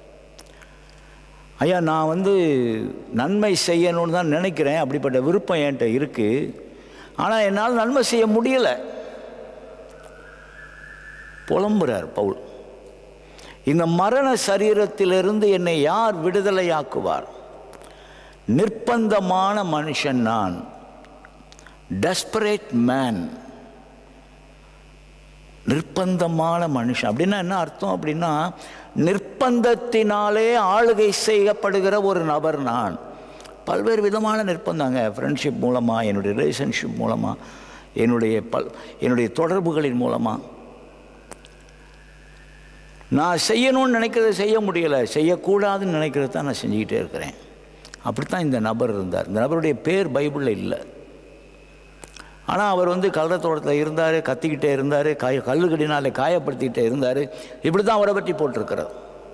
[SPEAKER 4] ஐயா நான் வந்து நன்மை செய்யணும்னு தான் நினைக்கிறேன் அப்படிப்பட்ட விருப்பம் என்கிட்ட இருக்குது ஆனால் என்னால் நன்மை செய்ய முடியலை புலம்புறார் பவுல் இந்த மரண சரீரத்திலிருந்து என்னை யார் விடுதலையாக்குவார் நிர்பந்தமான மனுஷன் நான் டெஸ்பரேட் மேன் நிர்பந்தமான மனுஷன் அப்படின்னா என்ன அர்த்தம் அப்படின்னா நிர்பந்தத்தினாலே ஆளுகை செய்யப்படுகிற ஒரு நபர் நான் பல்வேறு விதமான நிர்பந்தங்க ஃப்ரெண்ட்ஷிப் மூலமாக என்னுடைய ரிலேஷன்ஷிப் மூலமாக என்னுடைய பல் என்னுடைய தொடர்புகளின் மூலமாக நான் செய்யணும்னு நினைக்கிறத செய்ய முடியலை செய்யக்கூடாதுன்னு நினைக்கிறத தான் நான் செஞ்சுக்கிட்டே இருக்கிறேன் அப்படித்தான் இந்த நபர் இருந்தார் இந்த நபருடைய பேர் பைபிளில் இல்லை ஆனால் அவர் வந்து கல்லத்தோட்டத்தில் இருந்தார் கத்திக்கிட்டே இருந்தார் காய கல்லுக்கடினாலே காயப்படுத்திக்கிட்டே இருந்தார் இப்படி தான் அவரை பற்றி போட்டிருக்கிறார்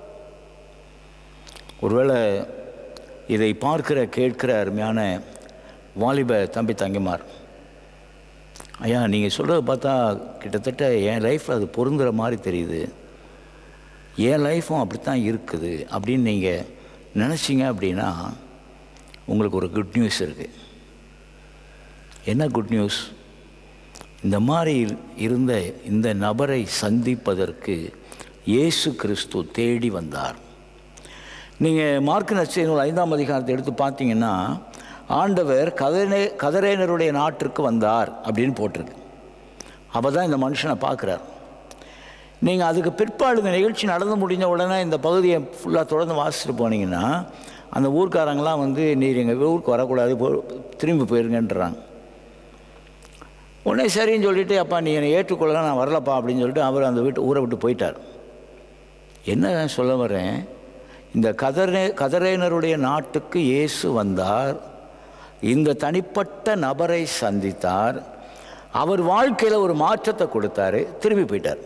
[SPEAKER 4] ஒருவேளை இதை பார்க்கிற கேட்கிற அருமையான வாலிப தம்பி தங்கிமார் ஐயா நீங்கள் சொல்கிறத பார்த்தா கிட்டத்தட்ட என் லைஃப்பில் அது பொருந்துகிற மாதிரி தெரியுது என் லைஃப்பும் அப்படித்தான் இருக்குது அப்படின்னு நீங்கள் நினச்சிங்க அப்படின்னா உங்களுக்கு ஒரு குட் நியூஸ் இருக்குது என்ன குட் நியூஸ் இந்த மாதிரி இருந்த இந்த நபரை சந்திப்பதற்கு இயேசு கிறிஸ்து தேடி வந்தார் நீங்கள் மார்க் நச்சையினோட ஐந்தாம் அதிகாரத்தை எடுத்து பார்த்தீங்கன்னா ஆண்டவர் கதரே கதரேனருடைய நாட்டிற்கு வந்தார் அப்படின்னு போட்டிருக்கு அப்போ தான் இந்த மனுஷனை பார்க்குறார் நீங்கள் அதுக்கு பிற்பாடு இந்த நிகழ்ச்சி நடந்து முடிஞ்ச உடனே இந்த பகுதியை ஃபுல்லாக தொடர்ந்து வாசிச்சுட்டு போனீங்கன்னா அந்த ஊர்க்காரங்களாம் வந்து நீர் எங்கள் ஊருக்கு வரக்கூடாது போ திரும்பி போயிருங்கன்றாங்க உடனே சரின்னு சொல்லிட்டு அப்பா நீ என்னை ஏற்றுக்கொள்ளலாம் நான் வரலப்பா அப்படின்னு சொல்லிட்டு அவர் அந்த வீட்டு ஊரை விட்டு போயிட்டார் என்ன சொல்ல வரேன் இந்த கதரே கதரேனருடைய நாட்டுக்கு இயேசு வந்தார் இந்த தனிப்பட்ட நபரை சந்தித்தார் அவர் வாழ்க்கையில் ஒரு மாற்றத்தை கொடுத்தாரு திரும்பி போயிட்டார்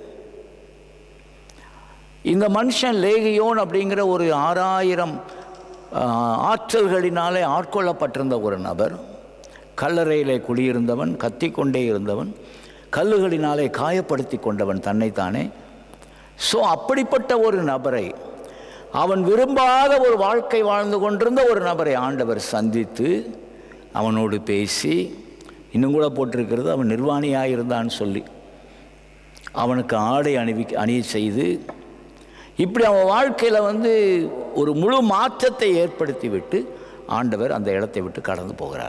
[SPEAKER 4] இந்த மனுஷன் லேகியோன் அப்படிங்கிற ஒரு ஆறாயிரம் ஆஹ், ஆற்றல்களினாலே ஆட்கொள்ளப்பட்டிருந்த ஒரு நபர் கல்லறையிலே குடியிருந்தவன் கத்திக்கொண்டே இருந்தவன் கல்லுகளினாலே காயப்படுத்தி கொண்டவன் தன்னைத்தானே ஸோ அப்படிப்பட்ட ஒரு நபரை அவன் விரும்பாத ஒரு வாழ்க்கை வாழ்ந்து கொண்டிருந்த ஒரு நபரை ஆண்டவர் சந்தித்து அவனோடு பேசி இன்னும் கூட போட்டிருக்கிறது அவன் நிர்வாணியாக இருந்தான்னு சொல்லி அவனுக்கு ஆடை அணிவி அணிய செய்து இப்படி அவன் வாழ்க்கையில் வந்து ஒரு முழு மாற்றத்தை ஏற்படுத்தி விட்டு ஆண்டவர் அந்த இடத்தை விட்டு கடந்து போகிறார்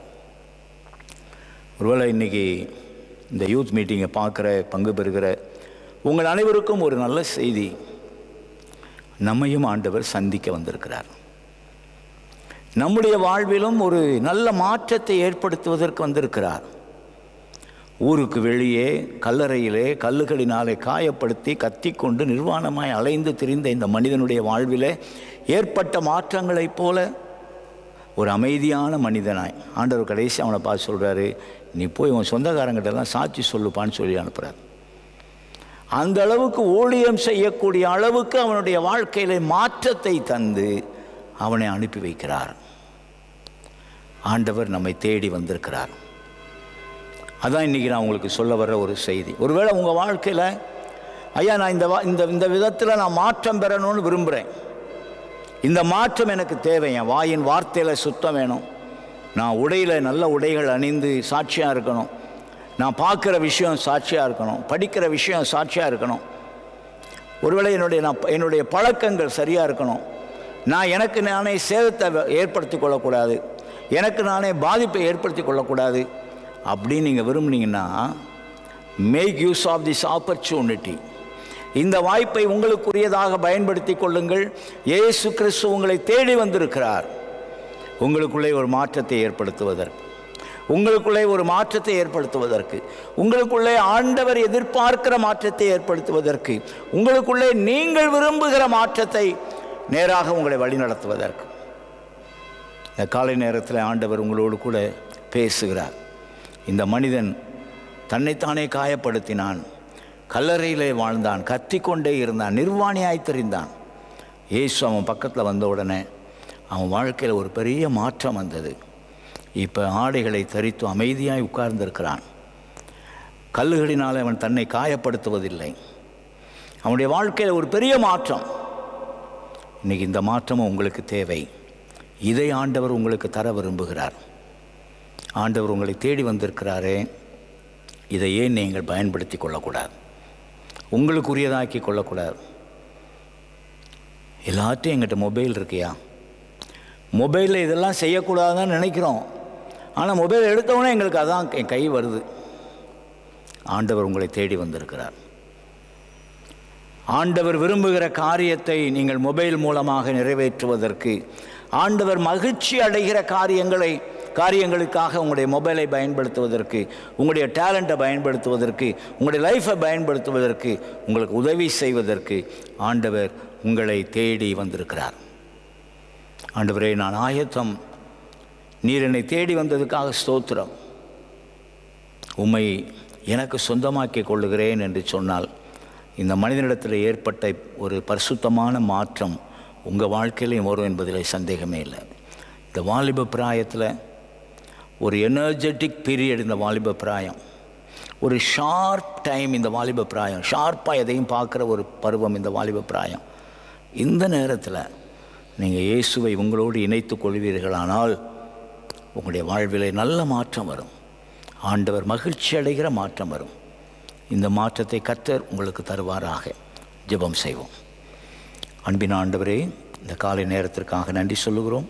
[SPEAKER 4] ஒருவேளை இன்றைக்கி இந்த யூத் மீட்டிங்கை பார்க்குற பங்கு பெறுகிற உங்கள் அனைவருக்கும் ஒரு நல்ல செய்தி நம்மையும் ஆண்டவர் சந்திக்க வந்திருக்கிறார் நம்முடைய வாழ்விலும் ஒரு நல்ல மாற்றத்தை ஏற்படுத்துவதற்கு வந்திருக்கிறார் ஊருக்கு வெளியே கல்லறையிலே கல்லுகளினாலே காயப்படுத்தி கத்திக்கொண்டு நிர்வாணமாய் அலைந்து திரிந்த இந்த மனிதனுடைய வாழ்விலே ஏற்பட்ட மாற்றங்களைப் போல ஒரு அமைதியான மனிதனாய் ஆண்டவர் கடைசி அவனை பார்த்து சொல்கிறாரு நீ போய் உன் சொந்தக்காரங்கிட்டலாம் சாட்சி சொல்லுப்பான்னு சொல்லி அனுப்புகிறார் அந்த அளவுக்கு ஊழியம் செய்யக்கூடிய அளவுக்கு அவனுடைய வாழ்க்கையில மாற்றத்தை தந்து அவனை அனுப்பி வைக்கிறார் ஆண்டவர் நம்மை தேடி வந்திருக்கிறார் அதான் இன்றைக்கி நான் உங்களுக்கு சொல்ல வர்ற ஒரு செய்தி ஒருவேளை உங்கள் வாழ்க்கையில் ஐயா நான் இந்த வா இந்த இந்த விதத்தில் நான் மாற்றம் பெறணும்னு விரும்புகிறேன் இந்த மாற்றம் எனக்கு தேவை என் வாயின் வார்த்தையில் சுத்தம் வேணும் நான் உடையில் நல்ல உடைகள் அணிந்து சாட்சியாக இருக்கணும் நான் பார்க்குற விஷயம் சாட்சியாக இருக்கணும் படிக்கிற விஷயம் சாட்சியாக இருக்கணும் ஒருவேளை என்னுடைய நான் என்னுடைய பழக்கங்கள் சரியாக இருக்கணும் நான் எனக்கு நானே சேதத்தை ஏற்படுத்தி கொள்ளக்கூடாது எனக்கு நானே பாதிப்பை ஏற்படுத்தி கொள்ளக்கூடாது அப்படின்னு நீங்கள் விரும்புனீங்கன்னா make use of this opportunity இந்த வாய்ப்பை உங்களுக்குரியதாக பயன்படுத்தி கொள்ளுங்கள் இயேசு கிறிஸ்து உங்களை தேடி வந்திருக்கிறார் உங்களுக்குள்ளே ஒரு மாற்றத்தை ஏற்படுத்துவதற்கு உங்களுக்குள்ளே ஒரு மாற்றத்தை ஏற்படுத்துவதற்கு உங்களுக்குள்ளே ஆண்டவர் எதிர்பார்க்கிற மாற்றத்தை ஏற்படுத்துவதற்கு உங்களுக்குள்ளே நீங்கள் விரும்புகிற மாற்றத்தை நேராக உங்களை வழிநடத்துவதற்கு இந்த காலை நேரத்தில் ஆண்டவர் உங்களோடு கூட பேசுகிறார் இந்த மனிதன் தன்னைத்தானே காயப்படுத்தினான் கல்லறையிலே வாழ்ந்தான் கத்திக்கொண்டே இருந்தான் நிர்வாணியாய் தெரிந்தான் இயேசு அவன் பக்கத்தில் வந்த உடனே அவன் வாழ்க்கையில் ஒரு பெரிய மாற்றம் வந்தது இப்போ ஆடைகளை தரித்து அமைதியாய் உட்கார்ந்திருக்கிறான் கல்லுகளினால் அவன் தன்னை காயப்படுத்துவதில்லை அவனுடைய வாழ்க்கையில் ஒரு பெரிய மாற்றம் இன்னைக்கு இந்த மாற்றமும் உங்களுக்கு தேவை இதை ஆண்டவர் உங்களுக்கு தர விரும்புகிறார் ஆண்டவர் உங்களை தேடி வந்திருக்கிறாரே இதை ஏன் நீங்கள் பயன்படுத்தி கொள்ளக்கூடாது உங்களுக்குரியதாக்கி கொள்ளக்கூடாது எல்லாத்தையும் எங்கிட்ட மொபைல் இருக்கியா மொபைலில் இதெல்லாம் செய்யக்கூடாதுன்னு நினைக்கிறோம் ஆனால் மொபைல் எடுத்தவுடனே எங்களுக்கு அதான் என் கை வருது ஆண்டவர் உங்களை தேடி வந்திருக்கிறார் ஆண்டவர் விரும்புகிற காரியத்தை நீங்கள் மொபைல் மூலமாக நிறைவேற்றுவதற்கு ஆண்டவர் மகிழ்ச்சி அடைகிற காரியங்களை காரியங்களுக்காக உங்களுடைய மொபைலை பயன்படுத்துவதற்கு உங்களுடைய டேலண்ட்டை பயன்படுத்துவதற்கு உங்களுடைய லைஃப்பை பயன்படுத்துவதற்கு உங்களுக்கு உதவி செய்வதற்கு ஆண்டவர் உங்களை தேடி வந்திருக்கிறார் ஆண்டவரே நான் ஆயத்தம் நீர் என்னை தேடி வந்ததுக்காக ஸ்தோத்திரம் உம்மை எனக்கு சொந்தமாக்கிக் கொள்ளுகிறேன் என்று சொன்னால் இந்த மனிதனிடத்தில் ஏற்பட்ட ஒரு பரிசுத்தமான மாற்றம் உங்கள் வாழ்க்கையிலையும் வரும் என்பதில் சந்தேகமே இல்லை இந்த வாலிப பிராயத்தில் ஒரு எனர்ஜெட்டிக் பீரியட் இந்த வாலிப பிராயம் ஒரு ஷார்ப் டைம் இந்த வாலிப பிராயம் ஷார்ப்பாக எதையும் பார்க்குற ஒரு பருவம் இந்த வாலிப பிராயம் இந்த நேரத்தில் நீங்கள் இயேசுவை உங்களோடு இணைத்துக் கொள்வீர்களானால் உங்களுடைய வாழ்விலே நல்ல மாற்றம் வரும் ஆண்டவர் மகிழ்ச்சி அடைகிற மாற்றம் வரும் இந்த மாற்றத்தை கர்த்தர் உங்களுக்கு தருவாராக ஜெபம் செய்வோம் அன்பின் ஆண்டவரே இந்த காலை நேரத்திற்காக நன்றி சொல்லுகிறோம்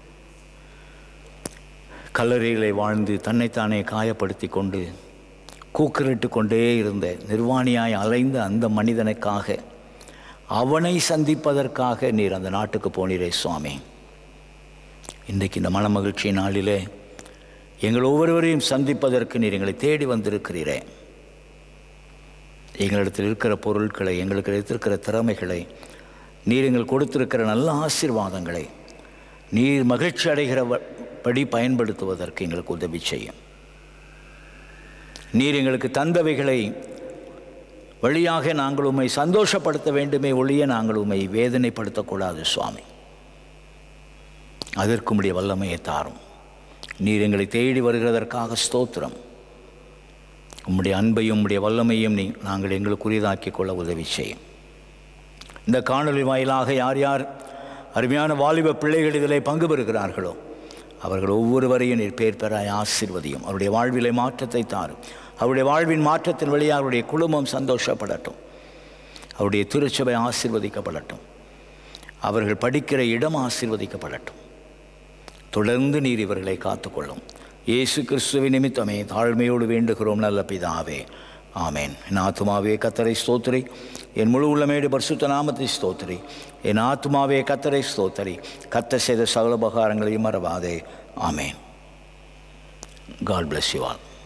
[SPEAKER 4] கல்லறைகளை வாழ்ந்து தன்னைத்தானே காயப்படுத்தி கொண்டு கூக்குரட்டு கொண்டே இருந்த நிர்வாணியாய் அலைந்த அந்த மனிதனுக்காக அவனை சந்திப்பதற்காக நீர் அந்த நாட்டுக்கு போனீரே சுவாமி இன்றைக்கு இந்த மனமகிழ்ச்சி நாளிலே எங்கள் ஒவ்வொருவரையும் சந்திப்பதற்கு நீர் எங்களை தேடி வந்திருக்கிறீரே எங்களிடத்தில் இருக்கிற பொருட்களை எங்களுக்கு இருக்கிற திறமைகளை நீர் எங்கள் கொடுத்திருக்கிற நல்ல ஆசீர்வாதங்களை நீர் மகிழ்ச்சி அடைகிறபடி பயன்படுத்துவதற்கு எங்களுக்கு உதவி செய்யும் நீர் எங்களுக்கு தந்தவைகளை வழியாக நாங்கள் உம்மை சந்தோஷப்படுத்த வேண்டுமே ஒழிய நாங்கள் உம்மை வேதனைப்படுத்தக்கூடாது சுவாமி அதற்கு உம்முடைய வல்லமையை தாரும் நீர் எங்களை தேடி வருகிறதற்காக ஸ்தோத்திரம் உம்முடைய அன்பையும் உம்முடைய வல்லமையும் நீ நாங்கள் எங்களுக்குரியதாக்கிக் கொள்ள உதவி செய்யும் இந்த காணொளி வாயிலாக யார் யார் அருமையான வாலிப பிள்ளைகள் இதிலே பங்கு பெறுகிறார்களோ அவர்கள் ஒவ்வொருவரையும் நீர் பேர் பெறாய் ஆசிர்வதியும் அவருடைய வாழ்விலை மாற்றத்தை தாரும் அவருடைய வாழ்வின் மாற்றத்தின் வழியாக அவருடைய குடும்பம் சந்தோஷப்படட்டும் அவருடைய திருச்சபை ஆசிர்வதிக்கப்படட்டும் அவர்கள் படிக்கிற இடம் ஆசிர்வதிக்கப்படட்டும் தொடர்ந்து நீர் இவர்களை காத்துக்கொள்ளும் இயேசு கிறிஸ்துவின் நிமித்தமே தாழ்மையோடு வேண்டுகிறோம் நல்ல பிதாவே ஆமேன் என் ஆத்துமாவே கத்தரை ஸ்தோத்திரி என் முழு உள்ளமேடு பரிசுத்த நாமத்தை ஸ்தோத்திரி என் ஆத்துமாவே கத்தரை ஸ்தோத்திரி கத்த செய்த சகல உபகாரங்களையும் மறவாதே ஆமேன் காட் bless you all